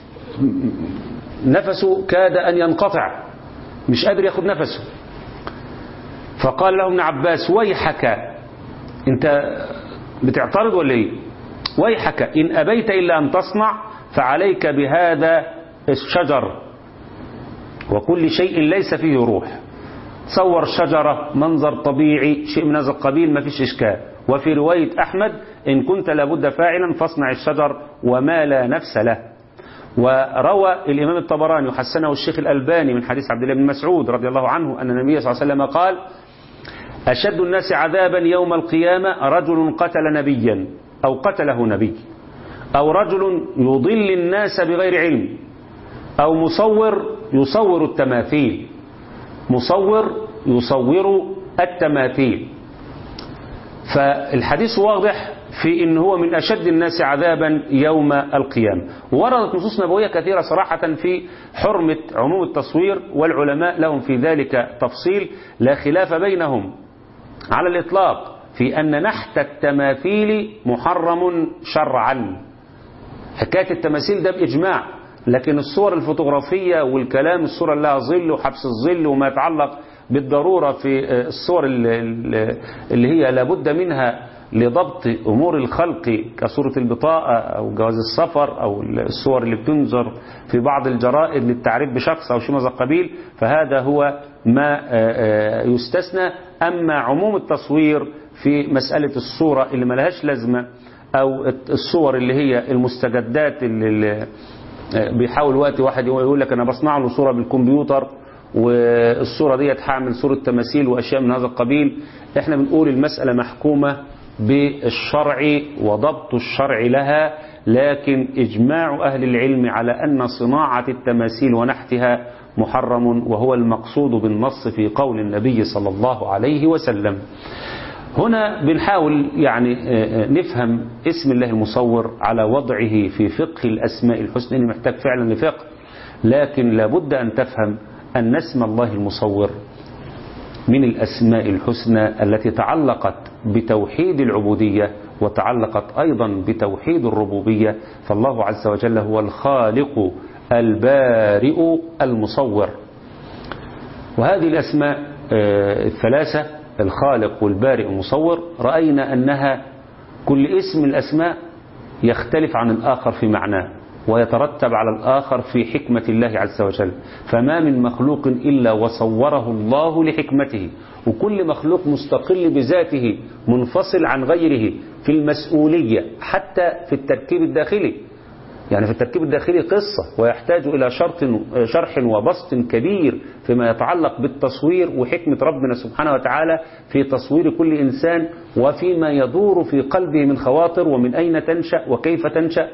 نفسه كاد أن ينقطع مش قادر ياخد نفسه فقال له ابن عباس ويحك انت بتعترض ولا ايه ويحك إن أبيت إلا أن تصنع فعليك بهذا الشجر وكل شيء ليس فيه روح صور شجرة منظر طبيعي شيء من هذا القبيل ما فيش إشكال وفي رواية أحمد إن كنت لابد فاعلا فاصنع الشجر وما لا نفس له وروى الإمام الطبراني وحسنه الشيخ الألباني من حديث عبد الله بن مسعود رضي الله عنه أن النبي صلى الله عليه وسلم قال أشد الناس عذابا يوم القيامة رجل قتل نبيا أو قتله نبي أو رجل يضل الناس بغير علم أو مصور يصور التماثيل مصور يصور التماثيل فالحديث واضح في ان هو من اشد الناس عذابا يوم القيامه وردت نصوص نبويه كثيره صراحه في حرمه عموم التصوير والعلماء لهم في ذلك تفصيل لا خلاف بينهم على الاطلاق في ان نحت التماثيل محرم شرعا حكايه التماثيل ده باجماع لكن الصور الفوتوغرافية والكلام الصورة اللي لها ظل وحبس الظل وما يتعلق بالضرورة في الصور اللي هي لابد منها لضبط أمور الخلق كصورة البطاقة أو جواز السفر أو الصور اللي بتنظر في بعض الجرائد للتعريف بشخص أو شيء من القبيل فهذا هو ما يستثنى أما عموم التصوير في مسألة الصورة اللي ملهاش لازمة أو الصور اللي هي المستجدات اللي بيحاول وقت واحد يقول لك أنا بصنع له صورة بالكمبيوتر والصورة ديت هعمل صورة تماثيل وأشياء من هذا القبيل احنا بنقول المسألة محكومة بالشرع وضبط الشرع لها لكن إجماع أهل العلم على أن صناعة التماثيل ونحتها محرم وهو المقصود بالنص في قول النبي صلى الله عليه وسلم هنا بنحاول يعني نفهم اسم الله المصور على وضعه في فقه الأسماء الحسنى اللي محتاج فعلا لفقه لكن لابد أن تفهم أن اسم الله المصور من الأسماء الحسنى التي تعلقت بتوحيد العبودية وتعلقت أيضا بتوحيد الربوبية فالله عز وجل هو الخالق البارئ المصور وهذه الأسماء الثلاثة الخالق والبارئ المصور رأينا أنها كل اسم من الأسماء يختلف عن الآخر في معناه ويترتب على الآخر في حكمة الله عز وجل فما من مخلوق إلا وصوره الله لحكمته وكل مخلوق مستقل بذاته منفصل عن غيره في المسؤولية حتى في التركيب الداخلي يعني في التركيب الداخلي قصة ويحتاج إلى شرط شرح وبسط كبير فيما يتعلق بالتصوير وحكمة ربنا سبحانه وتعالى في تصوير كل إنسان وفيما يدور في قلبه من خواطر ومن أين تنشأ وكيف تنشأ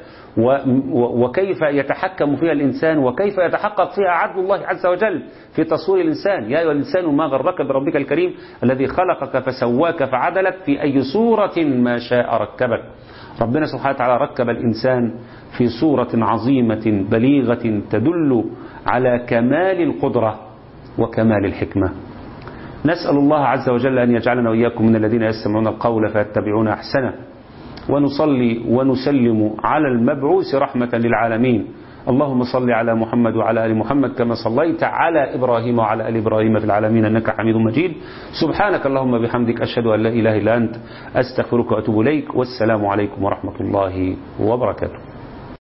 وكيف يتحكم فيها الإنسان وكيف يتحقق فيها عدل الله عز وجل في تصوير الإنسان يا أيها الإنسان ما غرك بربك الكريم الذي خلقك فسواك فعدلك في أي صورة ما شاء ركبك ربنا سبحانه وتعالى ركب الإنسان في صورة عظيمة بليغة تدل على كمال القدرة وكمال الحكمة نسأل الله عز وجل أن يجعلنا وإياكم من الذين يستمعون القول فيتبعون أحسنه ونصلي ونسلم على المبعوث رحمة للعالمين اللهم صل على محمد وعلى آل محمد كما صليت على إبراهيم وعلى آل إبراهيم في العالمين أنك حميد مجيد سبحانك اللهم بحمدك أشهد أن لا إله إلا أنت أستغفرك وأتوب إليك والسلام عليكم ورحمة الله وبركاته